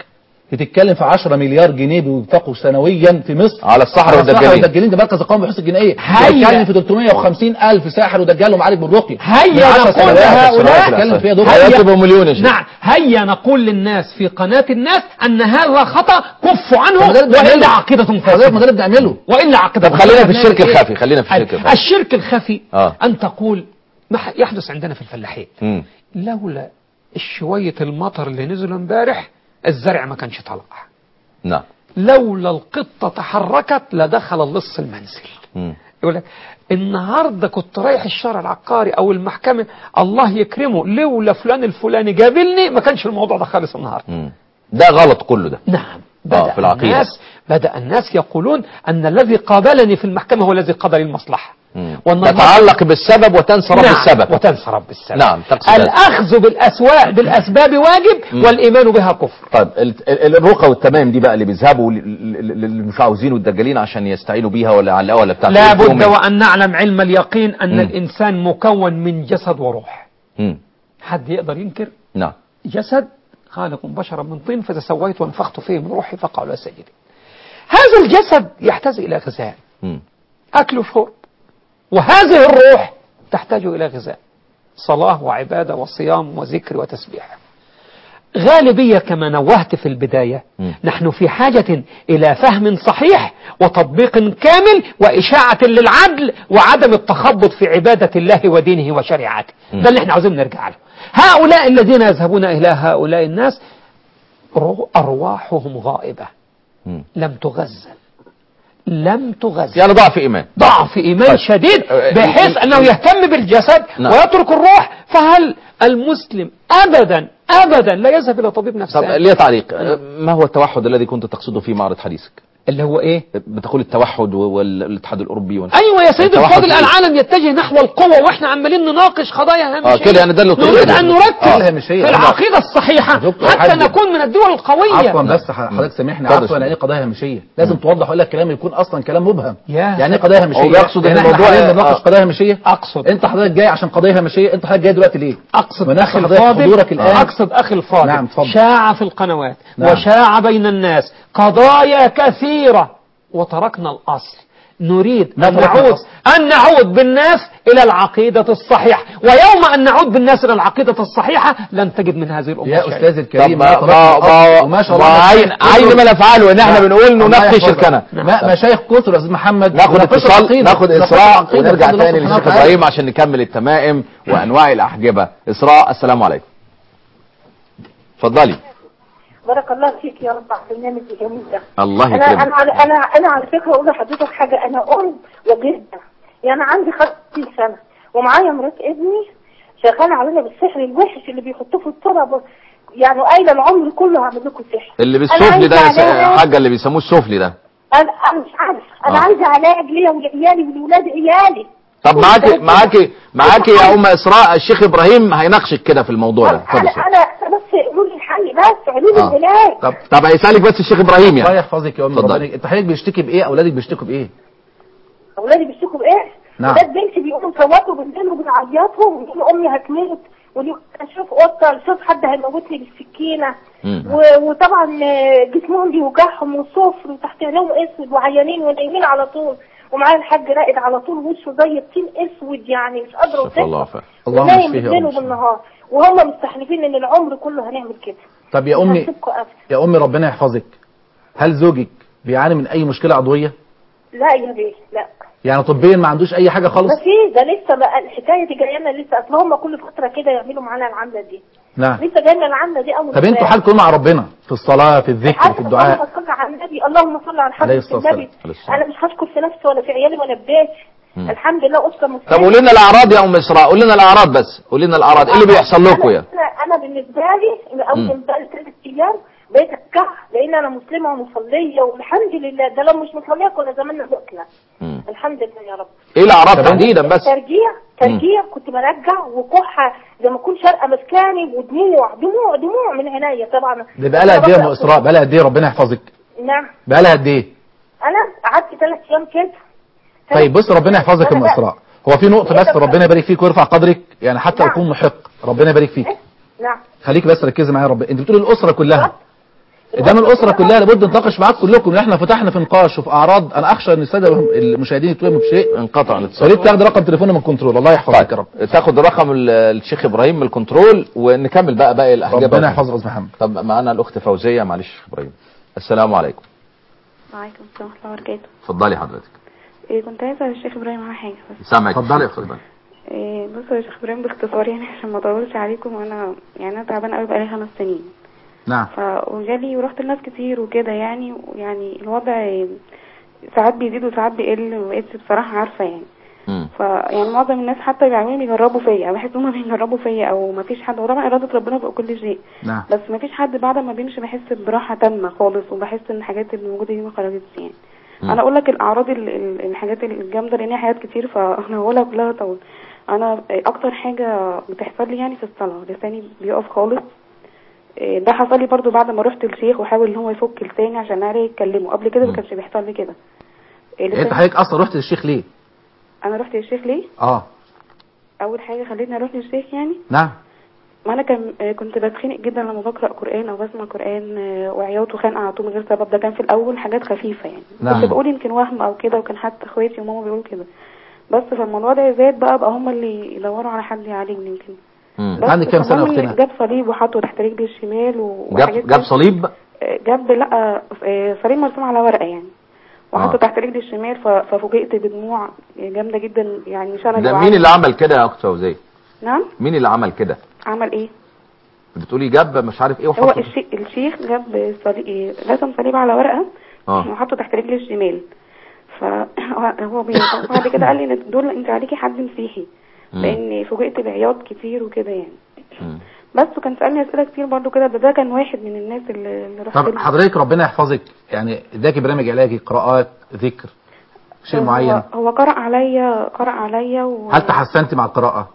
بتتكلم في 10 مليار جنيه بينفقوا سنويا في مصر على الصحراء على والدجالين. والدجالين ده مركز القومي للبحوث الجنائيه هيا. بيتكلم في 350 الف ساحر ودجال ومعالج بالرقي هيا من 10 نقول سنوات. لهؤلاء- بيتكلم فيها دول هيا. يكتبوا مليون يا شيخ. نعم هيا نقول للناس في قناة الناس أن هذا خطأ كفوا عنه طب ما ده اللي وإلا بنعمله. عقيدة حضرتك ما فاسدة ده اللي بنعمله وإلا عقيدة طب خلينا في فاسدة. الشرك الخفي خلينا في الشرك الخفي الشرك الخفي آه. أن تقول ما ح- يحدث عندنا في الفلاحين مم. لولا شوية المطر اللي نزل امبارح الزرع ما كانش طلع نعم لولا القطة تحركت لدخل اللص المنزل مم. يقول لك النهارده كنت رايح الشارع العقاري او المحكمه الله يكرمه لولا فلان الفلاني جابلني ما كانش الموضوع ده خالص النهارده مم. ده غلط كله ده نعم آه، بدأ في العقيدة. الناس بدأ الناس يقولون أن الذي قابلني في المحكمة هو الذي قضى لي المصلحة مم. وأن الله- تتعلق بالسبب وتنسى رب نعم السبب وتنسى رب السبب نعم، تقصد هذا. الأخذ بالأسواء بالأسباب واجب والإيمان بها كفر طيب ال- ال- الرقى والتمام دي بقى اللي بيذهبوا ل- ل- ل- للمشعوذين والدجالين عشان يستعينوا بيها ولا علقوها ولا بتاع لا بد وأن نعلم علم اليقين أن مم. الإنسان مكون من جسد وروح مم. حد يقدر ينكر نعم جسد خالق بشرا من طين فتسويت وانفخت فيه من روحي فقعوا له ساجدين هذا الجسد يحتاج إلى غذاء مم. أكل وشرب وهذه الروح تحتاج إلى غذاء صلاة وعبادة وصيام وذكر وتسبيح غالبية كما نوهت في البداية مم. نحن في حاجة إلى فهم صحيح وتطبيق كامل وإشاعة للعدل وعدم التخبط في عبادة الله ودينه وشريعته مم. ده اللي احنا عاوزين نرجع له هؤلاء الذين يذهبون إلى هؤلاء الناس رو- أرواحهم غائبة مم. لم تغزل لم تغزل يعني ضعف ايمان ضعف إيمان طيب. شديد أه، بحيث أه، أنه يهتم بالجسد نعم. ويترك الروح فهل المسلم أبدا أبدا لا يذهب إلى طبيب طب نفساني ليه تعليق ما هو التوحد الذي كنت تقصده في معرض حديثك اللي هو إيه بتقول التوحد والاتحاد الاوروبي وال... أيوة يا سيدي التوحد الفاضل إيه؟ العالم يتجه نحو القوة وإحنا عمالين نناقش قضايا هامشية اه كده يعني ده اللي قلت نريد له. أن آه. نركز الهامشية. في العقيدة الصحيحة دكتور حتى حاج. نكون من الدول القوية عفوا بس ح- حضرتك سامحني اتفضل. عفوا يعني ايه قضايا هامشيه لازم توضح ولا الكلام يكون اصلا كلام مبهم يا. يعني ايه قضايا هامشيه هو بيقصد يعني إن احنا الموضوع- حاليا بنناقش آه. قضايا هامشيه أقصد انت حضرتك جاي عشان قضيه هامشيه انت حضرتك جاي دلوقتي ليه أقصد ونفس أخي حضرتك الفاضل حضورك الآن. أقصد أخي الفاضل نعم، اتفضل. شاع في القنوات نعم. وشاع بين الناس قضايا كثيرة وتركنا الأصل نريد ما أن تركنا نعود الأصل؟ أن نعود بالناس إلى العقيدة الصحيحة ويوم أن نعود بالناس إلى العقيدة الصحيحة لن تجد من هذه الأمور يا شيء. استاذ طب الكريم ما ما ما تركنا الأصل. ما وما شاء ما الله عين عين ما نفعله ان احنا لا. بنقول الله نناقش يحفظك. شركنا ما مشايخ كتر يا استاذ محمد ناخد وناقشوا اتصال العقيدة. ناخد ناقشوا اسراء العقيدة ونرجع بفضل الله تاني سبحانه للشيخ وتعالى. ابراهيم عشان نكمل التمائم وانواع الاحجبه اسراء السلام عليكم اتفضلي بارك الله فيك يا رب على البرنامج الجميل ده الله انا يكرمك انا على انا انا على فكره اقول لحضرتك حاجه انا ام وجده يعني عندي 50 سنه ومعايا مرات ابني شغاله علينا بالسحر الوحش اللي بيحطوه في التراب يعني قايله العمر كله هعمل لكم سحر اللي أنا بالسفلي ده يا عايزة س- علاج. حاجه اللي بيسموه السفلي ده انا انا مش عارف انا آه. عايزه علاج ليا ولعيالي ولولاد عيالي طب معاكي معاكي معاكي يا ام اسراء الشيخ ابراهيم هيناقشك كده في الموضوع ده اتفضل انا يا انا أنا بس قولوا لي الحل بس قولوا لي آه. العلاج طب طب هيسالك بس الشيخ ابراهيم الله يعني يحفظك يا ام اتفضل. ربنا انت حضرتك بيشتكي بايه اولادك بيشتكوا بايه اولادي بيشتكوا بايه؟ نعم. ولاد بنتي بيقوموا يصوتوا بالليل وبنعيطهم ويقولوا امي هتموت ونقول اشوف قطه اشوف حد هيموتني بالسكينه مم. و- وطبعا آه، جسمهم بيوجعهم وصفر وتحت عينيهم اسود وعيانين ونايمين على طول ومعايا الحاج رائد على طول وشه زي الطين اسود يعني مش قادره شفا الله اوصفها عافاك. اللهم ونايم اشفيه يا بالليل رب. وبالنهار وهم مستحلفين ان العمر كله هنعمل كده طب يا مش امي هنسيبكوا أبدا. يا امي ربنا يحفظك هل زوجك بيعاني من اي مشكله عضويه لا يا بيه لا يعني طبيا ما عندوش اي حاجه خالص ما في ده لسه بقى الحكايه دي جايه لنا لسه اصل هم كل فتره كده يعملوا معانا العمله دي نعم لسه جايه لنا العمله دي اول طب انتوا امبارح. حالكم مع ربنا في الصلاه في الذكر في عارفة الدعاء اللهم صل على النبي اللهم صل على عليه حضرة الصلاة والسلام. النبي عليه الصلاة انا مش هشكر في نفسي ولا في عيالي ولا في بيتي مم. الحمد لله اسره مسلمه طب قولي لنا الاعراض يا ام اسراء قولي لنا الاعراض بس قولي لنا الاعراض ايه اللي بيحصل لكم يا انا انا بالنسبه لي من اول مم. امبارح ثلاث ايام بقيت اتكح لان انا مسلمه ومصليه والحمد لله ده لو مش مصليه كنا زماننا بقنا مم. الحمد لله يا رب ايه الاعراض طب تحديدا بس ترجيع ترجيع كنت برجع وكحه زي ما اكون شارقه مسكاني ودموع دموع دموع من عينيا طبعا ده بقالها قد ايه يا ام اسراء بقالها قد ايه ربنا يحفظك نعم بقالها قد ايه انا قعدت ثلاث ايام كده طيب بص ربنا يحفظك يا ام أنا بقى- اسراء هو في نقطه بس ربنا يبارك فيك ويرفع قدرك يعني حتى نعم. اكون محق ربنا يبارك فيك نعم خليك بس ركزي معايا يا رب انت بتقول الاسره كلها قدام الاسره كلها لابد نتناقش معاك كلكم احنا فتحنا في نقاش وفي اعراض انا اخشى ان الساده المشاهدين يتوهموا بشيء انقطع يا الاتصال ريت تاخد رقم تليفوني من كنترول الله يحفظك يا رب طيب تاخد رقم ال- الشيخ ابراهيم من الكنترول ونكمل بقى باقي الاحجاب ربنا يحفظك يا استاذ محمد طب معانا الاخت فوزيه معلش شيخ ابراهيم السلام عليكم وعليكم السلام ورحمة الله وبركاته اتفضلي حضرتك إيه كنت عايزة الشيخ إبراهيم على حاجة بس سامعك اتفضلي يا اتفضلي إيه بصوا يا شيخ إبراهيم باختصار يعني عشان ما أطولش عليكم وأنا يعني أنا تعبانة قوي بقالي خمس سنين نعم ف وجالي ورحت لناس كتير وكده يعني ويعني الوضع ساعات بيزيد وساعات بيقل ومبقتش بصراحة عارفة يعني مم. فيعني معظم الناس حتى بيعملوا بيجربوا فيا بحس ان هم بيجربوا فيا او ما فيش حد وطبعا اراده ربنا فوق كل شيء نعم بس ما فيش حد بعد ما بيمشي بحس براحه تامه خالص وبحس ان الحاجات اللي موجوده دي ما خرجتش يعني مم. انا اقول لك الاعراض ال- ال- الحاجات الجامده لان هي حاجات كتير فانا هقولها كلها طول انا اكتر حاجه بتحصل لي يعني في الصلاه لساني بيقف خالص إيه، ده حصل لي برضو بعد ما رحت للشيخ وحاول ان هو يفك لساني عشان اعرف يتكلمه قبل كده ما مم. كانش بيحصل لي كده إيه، انت لساني- حضرتك اصلا رحت للشيخ ليه انا رحت للشيخ ليه اه اول حاجه خلتني اروح للشيخ يعني نعم ما انا كان آه، كنت بتخنق جدا لما بقرا قران او بسمع قران آه، وعياط وخنقه على طول من غير سبب ده كان في الاول حاجات خفيفه يعني نعم. كنت بقول يمكن وهم او كده وكان حتى اخواتي وماما بيقولوا كده بس فلما الوضع زاد بقى بقى هم اللي يدوروا على حد يعالجني يمكن مم. بس عندك كام سنة فالمهم أختنا؟ جاب صليب وحطه تحت رجلي الشمال و- وحاجات جاب جاب كده. صليب آه، جاب لا آه، صليب مرسوم على ورقه يعني وحطه آه. تحت رجلي الشمال ف- ففوجئت بدموع جامده جدا يعني شنجي ده وعرق. مين اللي عمل كده يا اخت فوزيه نعم مين اللي عمل كده عمل ايه بتقولي جاب مش عارف ايه هو وحط الشي... الشيخ جاب صليب رسم صليب على ورقه اه وحطه تحت رجلي الشمال فهو بي... بعد كده قال لي إن دول انت عليكي حد مسيحي مم. لان فوجئت بعياط كتير وكده يعني مم. بس وكان سالني اسئله كتير برضو كده ده, ده كان واحد من الناس اللي, اللي رحت طب لهم. حضرتك ربنا يحفظك يعني اداكي برنامج علاجي قراءات ذكر شيء هو- معين هو قرأ عليا قرأ عليا و... هل تحسنت مع القراءة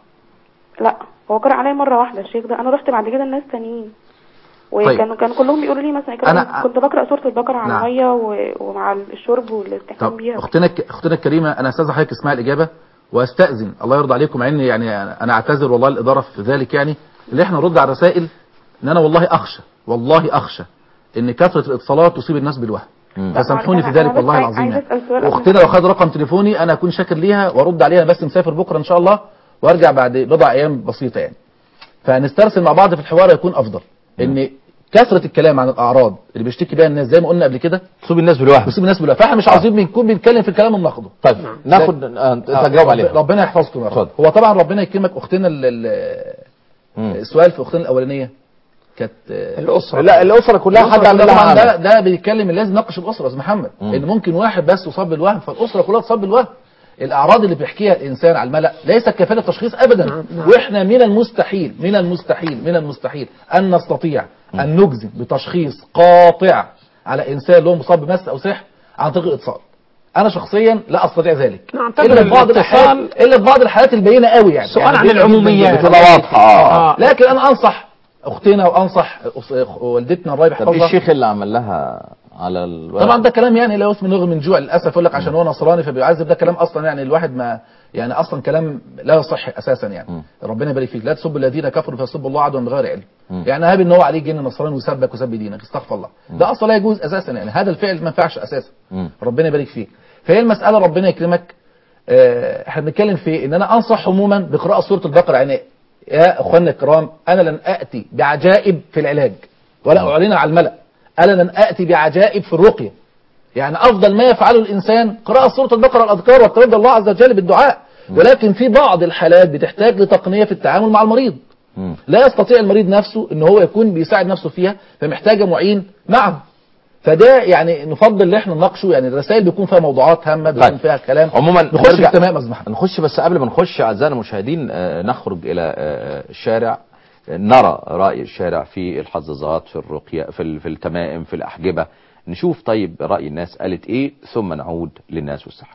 لا هو قرأ عليا مرة واحدة الشيخ ده انا رحت بعد كده الناس تانيين وكانوا كانوا كلهم بيقولوا لي مثلا اقرأ أنا- كنت بقرأ سورة البقرة على نعم. المية و... ومع الشرب والاستحمام طب بيها اختنا الك- اختنا الكريمة انا استاذ حضرتك اسمع الاجابة واستأذن الله يرضى عليكم مع اني يعني انا اعتذر والله الادارة في ذلك يعني اللي احنا نرد على الرسائل ان انا والله اخشى والله اخشى ان كثرة الاتصالات تصيب الناس بالوهم مم. فسامحوني في أنا- ذلك أنا بس والله عاي- العظيم عايزة يعني أسأل سؤال قبل واختنا ما- لو خد رقم تليفوني انا اكون شاكر ليها وارد عليها بس مسافر بكره ان شاء الله وارجع بعد بضع ايام بسيطه يعني فنسترسل مع بعض في الحوار يكون افضل ان كثره الكلام عن الاعراض اللي بيشتكي بيها الناس زي ما قلنا قبل كده تصيب الناس بالوهم بيصيب الناس بالله فاحنا مش عاوزين بنكون بنتكلم في الكلام وناخده طيب ناخد آه، انت تجاوب آه، عليها ربنا يحفظكم يا أخوان. اتفضل. هو طبعا ربنا يكرمك اختنا ال- ال- مم. السؤال في اختنا الاولانيه كانت آه، الأسرة لا الاسره كلها الأسرة حد عمل كلها لها طبعا ده عمل ده بيتكلم لازم نناقش الاسره يا استاذ محمد مم. ان ممكن واحد بس يصاب بالوهم فالاسره كلها تصاب بالوهم الاعراض اللي بيحكيها الانسان على الملا ليست كفاله تشخيص ابدا واحنا من المستحيل من المستحيل من المستحيل ان نستطيع ان نجزم بتشخيص قاطع على انسان اللي هو مصاب بمس او سحر عن طريق الاتصال انا شخصيا لا استطيع ذلك نعتبر الا في بعض الاتصال- الحالات الا في بعض الحالات البينه قوي يعني سؤال يعني عن بيبقى جداً العموميات. جداً. بتبقى واضحه اه آه. لكن انا انصح اختنا وانصح أخ- والدتنا الله طب ايه يحفظها الشيخ اللي عمل لها على الورق طبعا ده كلام يعني لا يسمن يغني من جوع للاسف يقول لك عشان هو نصراني فبيعذب ده كلام اصلا يعني الواحد ما يعني اصلا كلام لا يصح اساسا يعني مم. ربنا يبارك فيك لا تسبوا الذين كفروا فيسبوا الله عدوا بغير علم مم. يعني هاب ان هو عليه جن نصراني وسبك وسب دينك استغفر الله ده اصلا لا يجوز اساسا يعني هذا الفعل ما ينفعش اساسا مم. ربنا يبارك فيك فهي المساله ربنا يكرمك آه، احنا بنتكلم في ان انا انصح عموما بقراءه سوره البقره يعني يا اخواننا الكرام انا لن اتي بعجائب في العلاج ولا اعلنها على الملا انا لن اتي بعجائب في الرقيه يعني افضل ما يفعله الانسان قراءه سوره البقره الاذكار والتوجه الله عز وجل بالدعاء ولكن في بعض الحالات بتحتاج لتقنيه في التعامل مع المريض مم. لا يستطيع المريض نفسه ان هو يكون بيساعد نفسه فيها فمحتاجه معين معه فده يعني نفضل ان احنا نناقشه يعني الرسائل بيكون فيها موضوعات هامه بيكون طيب. فيها كلام عموما نخش في نرجع- التمام يا أستاذ محمد نخش بس قبل ما نخش اعزائنا المشاهدين آه، نخرج الى آه، الشارع آه، نرى راي الشارع في الحظاظات في الرقيه في ال- في التمائم في الاحجبه نشوف طيب راي الناس قالت ايه ثم نعود للناس والسحر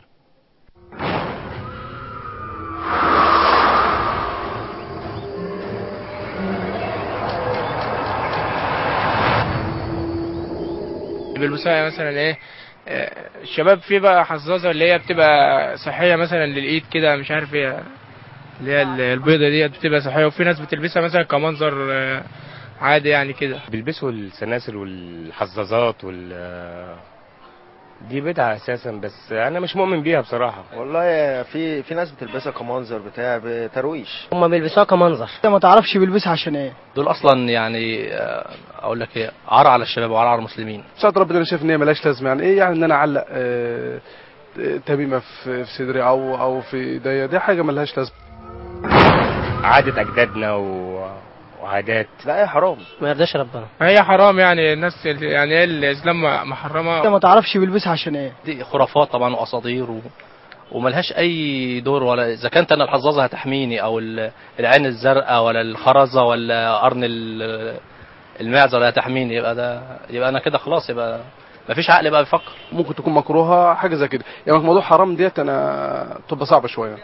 بيلبسوها مثلا ايه آه، الشباب في بقى حظاظه اللي هي بتبقى صحيه مثلا للايد كده مش عارف ايه اللي هي ال- البيضه ديت بتبقى صحيه وفي ناس بتلبسها مثلا كمنظر آه، عادي يعني كده بيلبسوا السلاسل والحظاظات وال دي بدعة اساسا بس انا مش مؤمن بيها بصراحة والله في في ناس بتلبسها كمنظر بتاع بترويش هما بيلبسوها كمنظر انت ما تعرفش بيلبسها عشان ايه دول اصلا يعني آه، اقول لك ايه عار على الشباب وعار على المسلمين شهادة ربنا انا شايف ان هي ملهاش لازمه يعني ايه يعني ان انا اعلق آه، آه، تميمه في في صدري او او في ايديا دي حاجه ملهاش لازمه عادة اجدادنا و... وعادات لا هي حرام ما يرضاش ربنا هي حرام يعني الناس ال- يعني ايه الاسلام محرمة انت ما تعرفش بيلبسها عشان ايه دي خرافات طبعا واساطير و... وملهاش اي دور ولا اذا كانت انا الحظاظه هتحميني او ال- العين الزرقاء ولا الخرزه ولا قرن ال- المعزه ولا هتحميني يبقى ده يبقى انا كده خلاص يبقى مفيش عقل بقى بيفكر ممكن تكون مكروهه حاجه زي كده يعني موضوع حرام ديت انا تبقى صعبه شويه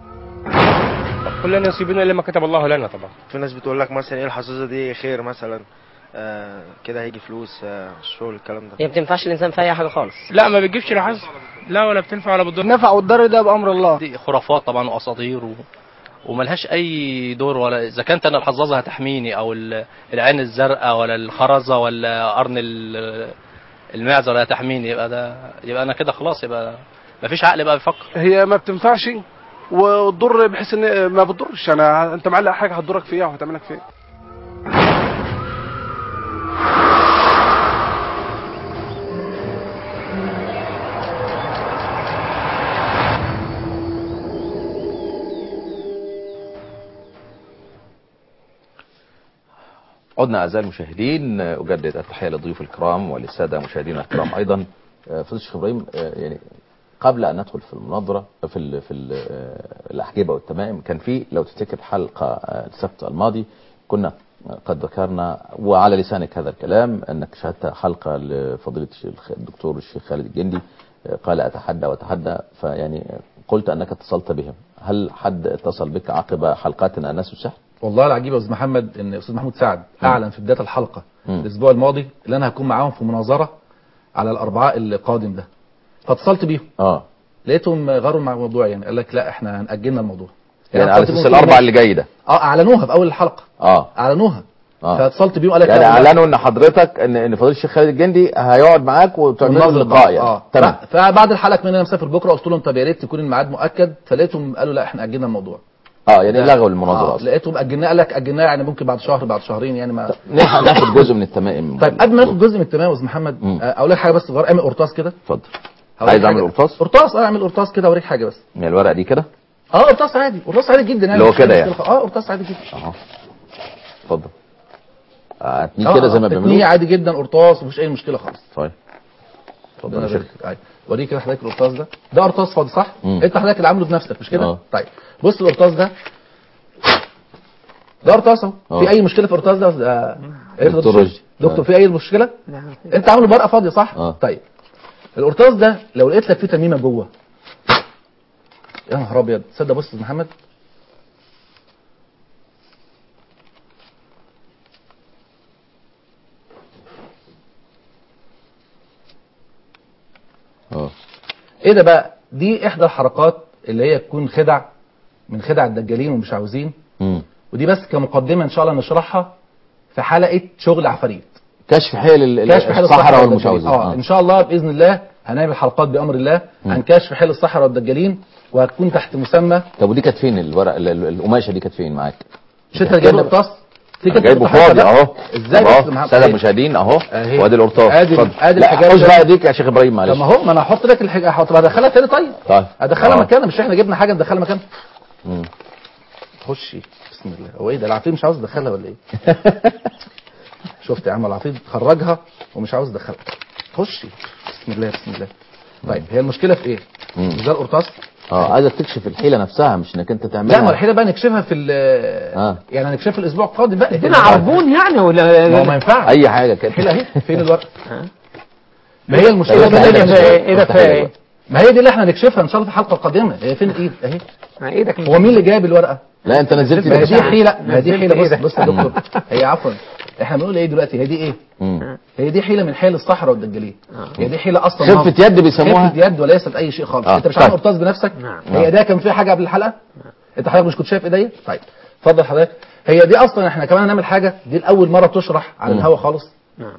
كلنا نصيبنا الا ما كتب الله لنا طبعا في ناس بتقول لك مثلا ايه الحظاظه دي خير مثلا آه كده هيجي فلوس آه الشغل الكلام ده هي ما بتنفعش الانسان في اي حاجه خالص لا ما بتجيبش لا حظ لا ولا بتنفع ولا بتضر النفع والضر ده بامر الله دي خرافات طبعا واساطير و... وملهاش اي دور ولا اذا كانت انا الحظاظه هتحميني او ال- العين الزرقاء ولا الخرزه ولا قرن ال- المعزه ولا هتحميني يبقى ده يبقى انا كده خلاص يبقى مفيش عقل بقى بيفكر هي ما بتنفعش وتضر بحيث ان ما بتضرش انا انت معلق حاجه هتضرك فيها وهتعملك فيها عدنا أعزائي المشاهدين آه، أجدد التحية للضيوف الكرام وللسادة مشاهدينا الكرام أيضا آه، فضيلة الشيخ إبراهيم آه، يعني قبل أن ندخل في المناظرة في ال في ال الأحجبة والتمائم كان في لو تفتكر حلقة آه، السبت الماضي كنا قد ذكرنا وعلى لسانك هذا الكلام أنك شاهدت حلقة لفضيلة الشيخ الدكتور الشيخ خالد الجندي آه، قال أتحدى وأتحدى فيعني قلت أنك اتصلت بهم هل حد اتصل بك عقب حلقاتنا الناس السحر؟ والله العجيب يا استاذ محمد ان استاذ محمود سعد اعلن في بدايه الحلقه مم. الاسبوع الماضي اللي انا هكون معاهم في مناظره على الاربعاء القادم ده فاتصلت بيهم اه لقيتهم غاروا مع الموضوع يعني قال لك لا احنا هنأجلنا الموضوع يعني على اتصلت اساس بيهم الاربع في اللي جاي ده اه اعلنوها في اول الحلقه اه اعلنوها اه فاتصلت بيهم قال لك يعني لا والله. اعلنوا ان حضرتك ان ان فضيله الشيخ خالد الجندي هيقعد معاك وتعملوا والنظر لقاء يعني اه تمام ف- فبعد الحلقه كمان انا مسافر بكره قلت لهم طب يا ريت يكون الميعاد مؤكد فلقيتهم قالوا لا احنا اجلنا الموضوع اه يعني لغوا المناظره آه اصلا لقيتهم اجلناه قال لك اجلناه يعني ممكن بعد شهر بعد شهرين يعني ما نح- ناخد جزء من التمائم طيب قبل ما ناخد جزء من التمام يا استاذ محمد مم. آه، اقول لك حاجه بس صغيره اعمل قرطاس كده اتفضل هوريك عايز اعمل حاجة. قرطاس قرطاس اه اعمل قرطاس كده اوريك حاجه بس يعني الورقه دي كده اه قرطاس عادي قرطاس عادي جدا يعني اللي هو مش فيه كده مشكلة يعني. خالص. اه قرطاس عادي جدا اهو اتفضل آه، اتنيه آه، كده زي ما آه، تتنيه بيعملوا عادي جدا قرطاس ومفيش اي مشكله خالص طيب اتفضل ربنا يا شيخ يبارك فيك. أيوة. وريك كده حضرتك القرطاس ده ده قرطاس فاضي صح مم. انت حضرتك اللي عامله بنفسك مش كده آه. طيب بص القرطاس ده ده قرطاس اهو آه. في اي مشكله في القرطاس ده ده- إيه دكتور دكتور رشدي. دكتور آه. في اي مشكله انت عامله بورقه فاضيه صح آه. طيب القرطاس ده لو لقيت لك فيه تميمه جوه يا نهار ابيض تصدق بص يا أستاذ محمد اه ايه ده بقى دي احدى الحركات اللي هي تكون خدع من خدع الدجالين ومش عاوزين مم. ودي بس كمقدمه ان شاء الله نشرحها في حلقه شغل عفاريت كشف حيل ال- ال- كشف حيل الصحراء والدجالين. والمشعوذين اه آه. ان شاء الله باذن الله هنعمل حلقات بامر الله عن كشف حيل الصحراء والدجالين وهتكون تحت مسمى طب ودي كانت فين الورق ال- ال- القماشه دي كانت فين معاك مش انت اللي جايب القرطاس دي أنا كانت جايبه القرطاس فاضي ده. اهو ازاي بس اهو يا محمد؟ الساده إيه؟ المشاهدين اهو أهي. وادي القرطاس آدي- اتفضل. آدي لا الحجاب حوش ده. بقى ايديك يا شيخ ابراهيم معلش طب ما هو ما انا هحط لك الحاجه هحط بقى ادخلها تاني طيب طيب ادخلها آه. مكانها مش احنا جبنا حاجه ندخلها مكانها مم. خشي بسم الله هو ايه ده العفريت مش عاوز يدخلها ولا ايه شفت يا عم العفريت خرجها ومش عاوز يدخلها خشي بسم الله بسم الله طيب هي المشكله في ايه مم. مش ده القرطاس اه عايزك تكشف الحيله نفسها مش انك انت تعملها لا ما الحيله بقى نكشفها في ال آه. يعني هنكشفها في الاسبوع القادم بقى ادينا عربون يعني ولا ما هو ما ينفعش اي حاجه كده الحيله اهي فين الورق ما هي المشكله لا، بقى لا، إيه لا، ده لا، فيها لا، ايه إيه ده لا، فيها لا، ايه ما هي دي اللي احنا هنكشفها ان شاء الله في الحلقه القادمه هي فين الايد اهي ايدك هو مين اللي جايب الورقه لا انت نزلت ما هي دي دي حيله ما هي دي نزلت حيله بص إيدك. بص يا دكتور هي عفوا احنا بنقول ايه دلوقتي هي دي ايه مم. هي دي حيله من حيل الصحراء والدجالين هي دي حيله اصلا خفه نهض. يد بيسموها خفه يد وليست اي شيء خالص آه، انت مش طيب. عامل قرطاس بنفسك نعم. هي ده كان فيها حاجه قبل الحلقه انت حضرتك مش كنت شايف ايديا طيب اتفضل حضرتك هي دي اصلا احنا كمان هنعمل حاجه دي لاول مره تشرح على مم. الهوا خالص نعم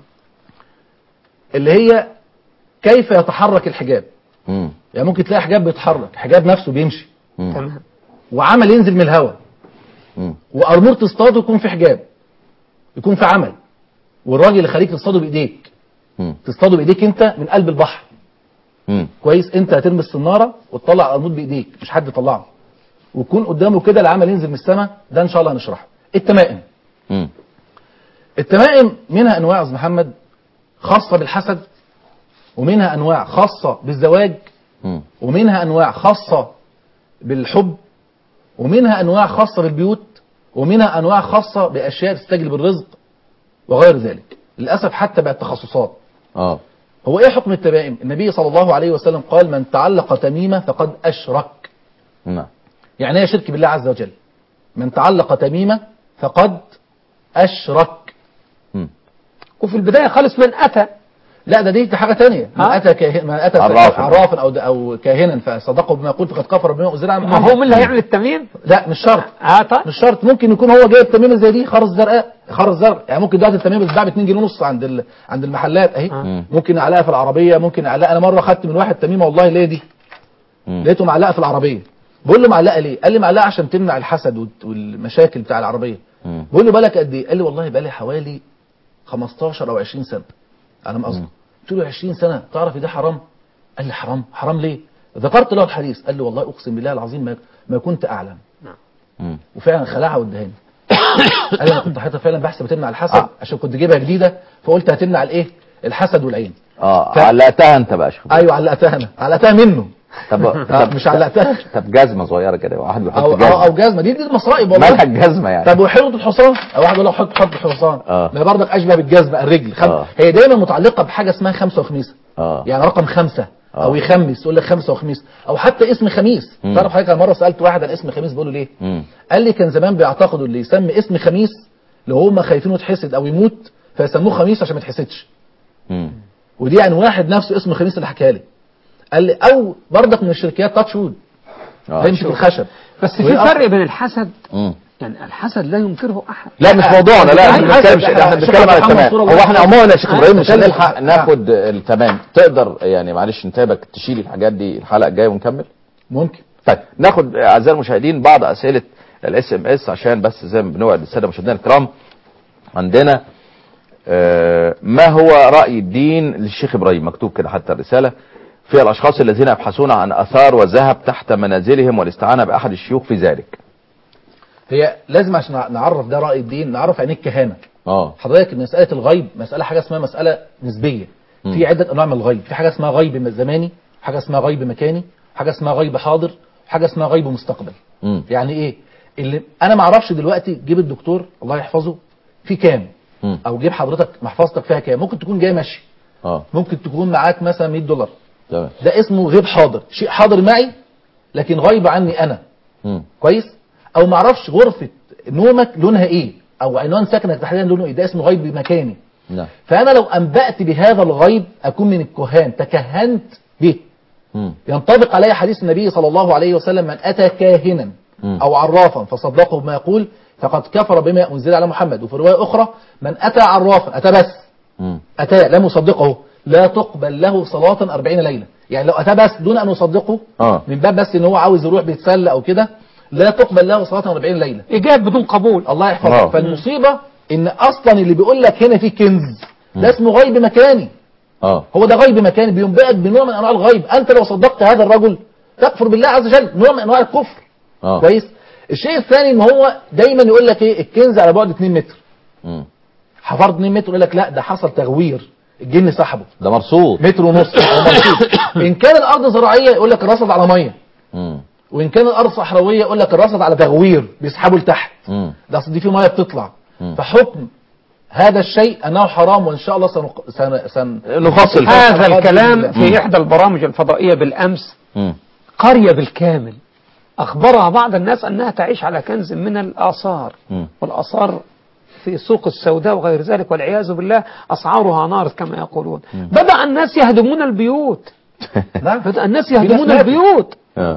اللي هي كيف يتحرك الحجاب مم. يعني ممكن تلاقي حجاب بيتحرك حجاب نفسه بيمشي مم. تمام وعمل ينزل من الهواء مم. وارمور تصطاده يكون في حجاب يكون في عمل والراجل اللي خليك تصطاده بايديك مم. تصطاده بايديك انت من قلب البحر مم. كويس انت هترمي الصناره وتطلع القرموط بايديك مش حد يطلعه ويكون قدامه كده العمل ينزل من السماء ده ان شاء الله هنشرحه التمائم مم. التمائم منها انواع يا أستاذ محمد خاصه بالحسد ومنها انواع خاصه بالزواج مم. ومنها انواع خاصه بالحب ومنها انواع خاصه بالبيوت ومنها انواع خاصه باشياء تستجلب الرزق وغير ذلك للاسف حتى بقت تخصصات اه هو ايه حكم التمائم النبي صلى الله عليه وسلم قال من تعلق تميمه فقد اشرك نعم يعني ايه شرك بالله عز وجل من تعلق تميمه فقد اشرك مم. وفي البداية خالص من أتى لا ده دي حاجه ثانيه من ها؟ اتى كاهن من اتى عرافا. عرافا او او كاهنا فصدقه بما يقول فقد كفر بما انزل على ما محمد هو من اللي هيعمل التميم لا مش شرط اه طيب مش شرط ممكن يكون هو جايب تميمه زي دي خرز زرقاء خرز زرق يعني ممكن دلوقتي التميمه بتتباع ب 2 جنيه ونص عند ال... عند المحلات اهي مم. ممكن اعلقها في العربيه ممكن اعلقها انا مره خدت من واحد تميمه والله ليه دي مم. لقيته معلقه في العربيه بقول له معلقه ليه قال لي معلقه عشان تمنع الحسد والت- والمشاكل بتاع العربيه مم. بقول له بالك قد ايه قال لي والله بقالي حوالي 15 او 20 سنه على ما اظن قلت له 20 سنه تعرف ده حرام قال لي حرام حرام ليه ذكرت له الحديث قال لي والله اقسم بالله العظيم ما, ما كنت اعلم مم. وفعلا خلعها وادهاني قال لي انا كنت حاططها فعلا بحسب تمنع الحسد عشان كنت جايبها جديده فقلت هتمنع الايه الحسد والعين اه ف- علقتها انت بقى يا شيخ ايوه علقتها انا علقتها منه طب آه، مش علقتها طب جزمه صغيره كده واحد بيحط او او, جزمه أو جزمه دي دي المصائب والله مالها الجزمه يعني طب وحلوة الحصان او واحد يقول لك حط حط الحصان آه. ما هي برضك اشبه بالجزمه الرجل خم... آه. هي دايما متعلقه بحاجه اسمها خمسه وخميسه اه يعني رقم خمسة آه. او يخمس يقول لك خمسة وخميس او حتى اسم خميس مم. تعرف حضرتك أنا مره سالت واحد عن اسم خميس بقول له ليه مم. قال لي كان زمان بيعتقدوا اللي يسمي اسم خميس لو هم خايفينه يتحسد او يموت فيسموه خميس عشان ما يتحسدش مم. ودي عن واحد نفسه اسمه خميس اللي حكى لي قال لي او برضك من الشركيات تاتش وود آه. يمسك الخشب بس في ويقف- فرق بين الحسد مم. يعني الحسد لا ينكره أحد لا مش موضوعنا لا احنا أيوة، بنتكلم أيوة، احنا شيخ بنتكلم على محمد التمام رسول هو الله. احنا عموما يا شيخ أيوة، ابراهيم مش تكلم. هنلحق ناخد التمام تقدر يعني معلش نتابك تشيل الحاجات دي الحلقه الجايه ونكمل ممكن طيب ناخد اعزائي المشاهدين بعض اسئله الاس ام اس عشان بس زي ما بنوعد الساده المشاهدين الكرام عندنا آه، ما هو راي الدين للشيخ ابراهيم مكتوب كده حتى الرساله في الاشخاص الذين يبحثون عن اثار وذهب تحت منازلهم والاستعانه باحد الشيوخ في ذلك هي لازم عشان نعرف ده راي الدين نعرف يعني ايه الكهانه اه حضرتك مساله الغيب مساله حاجه اسمها مساله نسبيه مم. في عده انواع من الغيب في حاجه اسمها غيب زماني حاجه اسمها غيب مكاني حاجه اسمها غيب حاضر حاجه اسمها غيب مستقبل مم. يعني ايه اللي انا ما اعرفش دلوقتي جيب الدكتور الله يحفظه في كام مم. او جيب حضرتك محفظتك فيها كام ممكن تكون جاي ماشي اه ممكن تكون معاك مثلا 100 دولار تمام ده اسمه غيب حاضر شيء حاضر معي لكن غيب عني انا مم. كويس او ما اعرفش غرفه نومك لونها ايه او عنوان سكنك تحديدا لونه ايه ده اسمه غيب مكاني نعم فانا لو انبأت بهذا الغيب اكون من الكهان تكهنت به مم. ينطبق علي حديث النبي صلى الله عليه وسلم من اتى كاهنا مم. او عرافا فصدقه بما يقول فقد كفر بما انزل على محمد وفي روايه اخرى من اتى عرافا اتى بس مم. اتى لم يصدقه لا تقبل له صلاه 40 ليله يعني لو اتى بس دون ان يصدقه اه من باب بس ان هو عاوز يروح بيتسلى او كده لا تقبل له صلاه 40 ليله إجاب بدون قبول الله آه. يحفظك فالمصيبه ان اصلا اللي بيقول لك هنا في كنز ده اسمه غيب مكاني اه هو ده غيب مكاني بينبئك بنوع من انواع الغيب انت لو صدقت هذا الرجل تكفر بالله عز وجل نوع من انواع الكفر اه كويس الشيء الثاني ان هو دايما يقول لك ايه الكنز على بعد 2 متر مم. حفرت 2 متر يقول لك لا ده حصل تغوير الجن سحبه ده مرصود متر ونص أو مرصود. ان كان الارض زراعيه يقول لك الرصد على ميه مم. وان كان الارض صحراويه يقول لك الرصد على تغوير بيسحبوا لتحت مم. ده اصل دي في ميه بتطلع مم. فحكم هذا الشيء انه حرام وان شاء الله سنق... سن... سن... نفصل فيه. هذا الكلام مم. في إحدى البرامج الفضائية بالأمس مم. قرية بالكامل أخبرها بعض الناس أنها تعيش على كنز من الآثار مم. والآثار في سوق السوداء وغير ذلك والعياذ بالله أسعارها نار كما يقولون بدأ الناس يهدمون البيوت نعم بدأ الناس ناس يهدمون ماتت. البيوت اه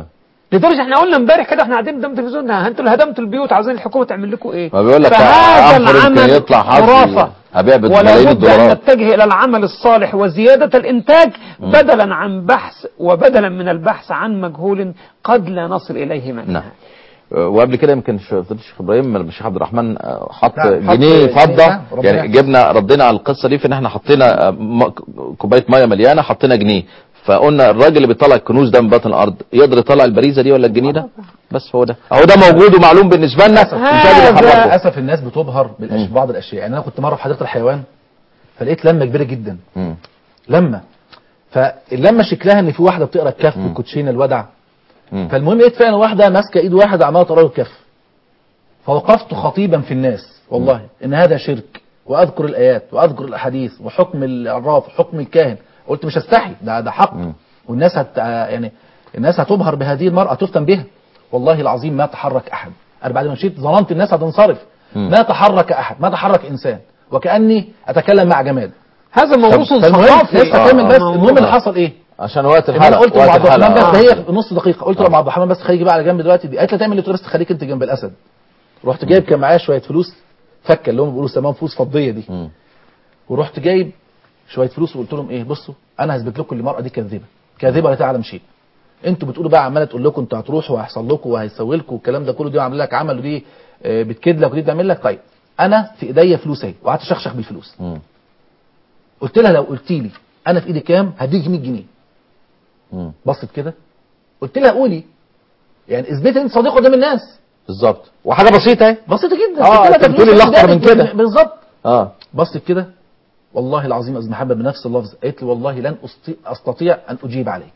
لدرجه احنا قلنا امبارح كده احنا قاعدين قدام التلفزيون ها، انتوا اللي هدمتوا البيوت عايزين الحكومه تعمل لكم ايه؟ ما بيقول لك فهذا عنفر يمكن العمل يطلع حظ خرافه هبيع ولا بملايين بد أن الدولارات نتجه إلى العمل الصالح وزيادة الإنتاج بدلا عن بحث وبدلا من البحث عن مجهول قد لا نصل إليه من نعم وقبل كده يمكن ش- فضيلة الشيخ ابراهيم الشيخ عبد الرحمن آه، حط نعم، حط جنيه جنيه، فضه نعم، ربنا يعني يحفظه. جبنا ردينا على القصه دي في ان احنا حطينا آه، م- كوبايه ميه مليانه حطينا جنيه فقلنا الراجل اللي بيطلع الكنوز ده من باطن الارض يقدر يطلع البريزه دي ولا الجنيه ده بس هو ده اهو ده موجود ومعلوم بالنسبه لنا مش قادر يحركه للاسف الناس بتبهر بالأش- ببعض الاشياء يعني انا كنت مره في حديقه الحيوان فلقيت لمه كبيره جدا مم. لمه فاللمه شكلها ان في واحده بتقرا الكف بالكوتشينه الودع مم. فالمهم لقيت فعلا واحده ماسكه ايد واحد عماله تقرا له الكف فوقفت خطيبا في الناس والله ان هذا شرك واذكر الايات واذكر الاحاديث وحكم العراف وحكم الكاهن قلت مش هستحي ده ده حق والناس هت يعني الناس هتبهر بهذه المراه تفتن بها والله العظيم ما تحرك احد انا بعد ما مشيت ظننت الناس هتنصرف مم. ما تحرك احد ما تحرك انسان وكاني اتكلم مع جماد هذا موروث فالمهم ثقافي لسه كامل بس موضوع. المهم اللي حصل ايه عشان وقت ان الحلقه انا قلت وقت لام عبد الرحمن الحلقة. بس آه. هي في نص دقيقه قلت لام عبد الرحمن بس خليكي بقى على جنب دلوقتي دي قالت لي تعمل ايه قلت لها بس خليك انت جنب الاسد رحت جايب كان معايا شويه فلوس فكه اللي هم بيقولوا سماهم فلوس فضيه دي مم. ورحت جايب شويه فلوس وقلت لهم ايه بصوا انا هثبت لكم ان المراه دي كاذبه كاذبه لا تعلم شيء انتوا بتقولوا بقى عماله تقول لكم انتوا هتروحوا وهيحصل لكم وهيسوي لكم والكلام ده كله دي عامل لك عمل ودي آه، بتكد لك ودي بتعمل لك طيب انا في ايديا فلوس اهي وقعدت اشخشخ بالفلوس مم. قلت لها لو قلت لي انا في ايدي كام هديك 100 جنيه مم. بصت كده قلت لها قولي يعني اثبتي انت صديق قدام الناس بالظبط وحاجه بسيطه اهي بسيطه جدا آه، قلت لها أنت ده بتقولي فلوس اللي أخطر من قدامك. كده. بالظبط اه بصت كده والله العظيم يا استاذ محمد بنفس اللفظ قالت لي والله لن أستطيع- استطيع ان اجيب عليك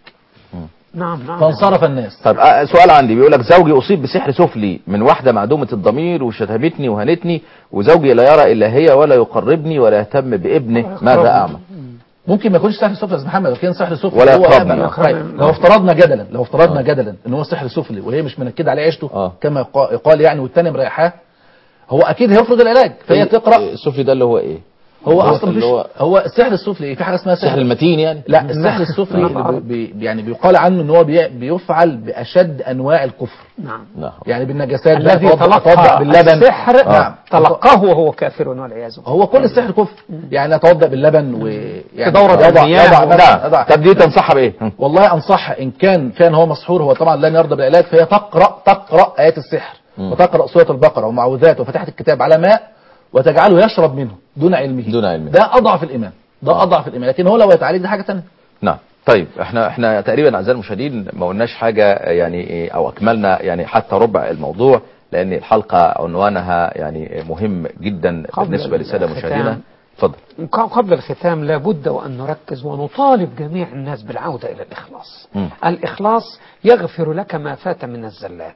نعم نعم فانصرف الناس طيب آه، سؤال عندي بيقول لك زوجي اصيب بسحر سفلي من واحده معدومه الضمير وشتمتني وهنتني وزوجي لا يرى الا هي ولا يقربني ولا يهتم بابنه ماذا اعمل؟ ممكن ما يكونش سحر سفلي يا استاذ محمد لكن سحر سفلي ولا هو يقربني. أهم. طيب لو افترضنا جدلا لو افترضنا جدلا ان هو سحر سفلي وهي مش منكده عليه عيشته كما يقا- يقال يعني والتاني مريحاه هو اكيد هيفرض العلاج فهي تقرا السفلي ده اللي هو ايه؟ هو اللي اصلا اللي مفيش هو هو السحر السفلي إيه؟ في حاجه اسمها السحر المتين يعني؟ لا السحر السفلي اللي بي بي يعني بيقال عنه ان هو بي بيفعل باشد انواع الكفر نعم نعم يعني بالنجاسات بقى الذي توضأ- توضأ تلقى باللبن السحر نعم تلقاه وهو كافر والعياذ بالله هو كل السحر كفر يعني اتوضا باللبن ويعني تدورة يضع المياه يضع و- يضع- يضع طب دي تنصحها بايه؟ والله انصحها ان كان كان هو مسحور هو طبعا لن يرضى بالعلاج فهي تقرا تقرا ايات السحر مم. وتقرا سوره البقره ومعوذات وفتحت الكتاب على ماء وتجعله يشرب منه دون علمه دون علمه. ده اضعف الايمان ده اضعف الايمان لكن هو لو يتعالج ده حاجه ثانيه نعم طيب احنا احنا تقريبا اعزائي المشاهدين ما قلناش حاجه يعني إيه، او اكملنا يعني حتى ربع الموضوع لان الحلقه عنوانها يعني مهم جدا قبل بالنسبه للساده الختام. مشاهدينا اتفضل قبل الختام لابد وأن نركز ونطالب جميع الناس بالعودة إلى الإخلاص مم. الإخلاص يغفر لك ما فات من الزلات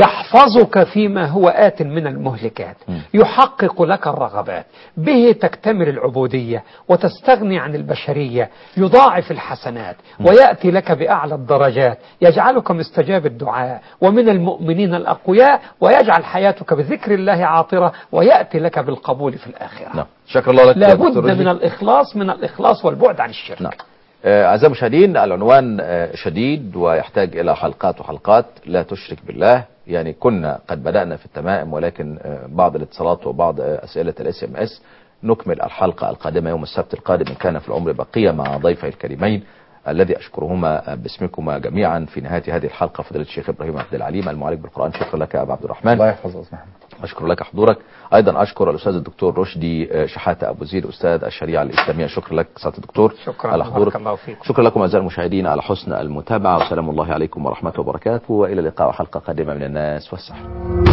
يحفظك فيما هو آت من المهلكات مم. يحقق لك الرغبات به تكتمل العبودية وتستغني عن البشرية يضاعف الحسنات ويأتي لك بأعلى الدرجات يجعلك مستجاب الدعاء ومن المؤمنين الأقوياء ويجعل حياتك بذكر الله عاطرة ويأتي لك بالقبول في الآخرة نعم شكر الله لك يا لابد دكتور رشدي. من الإخلاص من الإخلاص والبعد عن الشرك نعم آه، أعزائي المشاهدين العنوان آه، شديد ويحتاج إلى حلقات وحلقات لا تشرك بالله يعني كنا قد بدأنا في التمائم ولكن آه، بعض الاتصالات وبعض آه، أسئلة الاس ام اس نكمل الحلقة القادمة يوم السبت القادم إن كان في العمر بقية مع ضيفي الكريمين الذي أشكرهما باسمكما جميعا في نهاية هذه الحلقة فضيلة الشيخ إبراهيم عبد العليم المعالج بالقرآن شكرا لك يا أبا عبد الرحمن الله يحفظ استاذ محمد أشكر لك حضورك أيضا أشكر الأستاذ الدكتور رشدي آه، شحاتة أبو زيد أستاذ الشريعة الإسلامية شكرا لك سعادة الدكتور شكرا على حضورك بارك الله فيكم شكرا لكم أعزائي المشاهدين على حسن المتابعة وسلام الله عليكم ورحمة وبركاته وإلى اللقاء وحلقة قادمة من الناس والسحر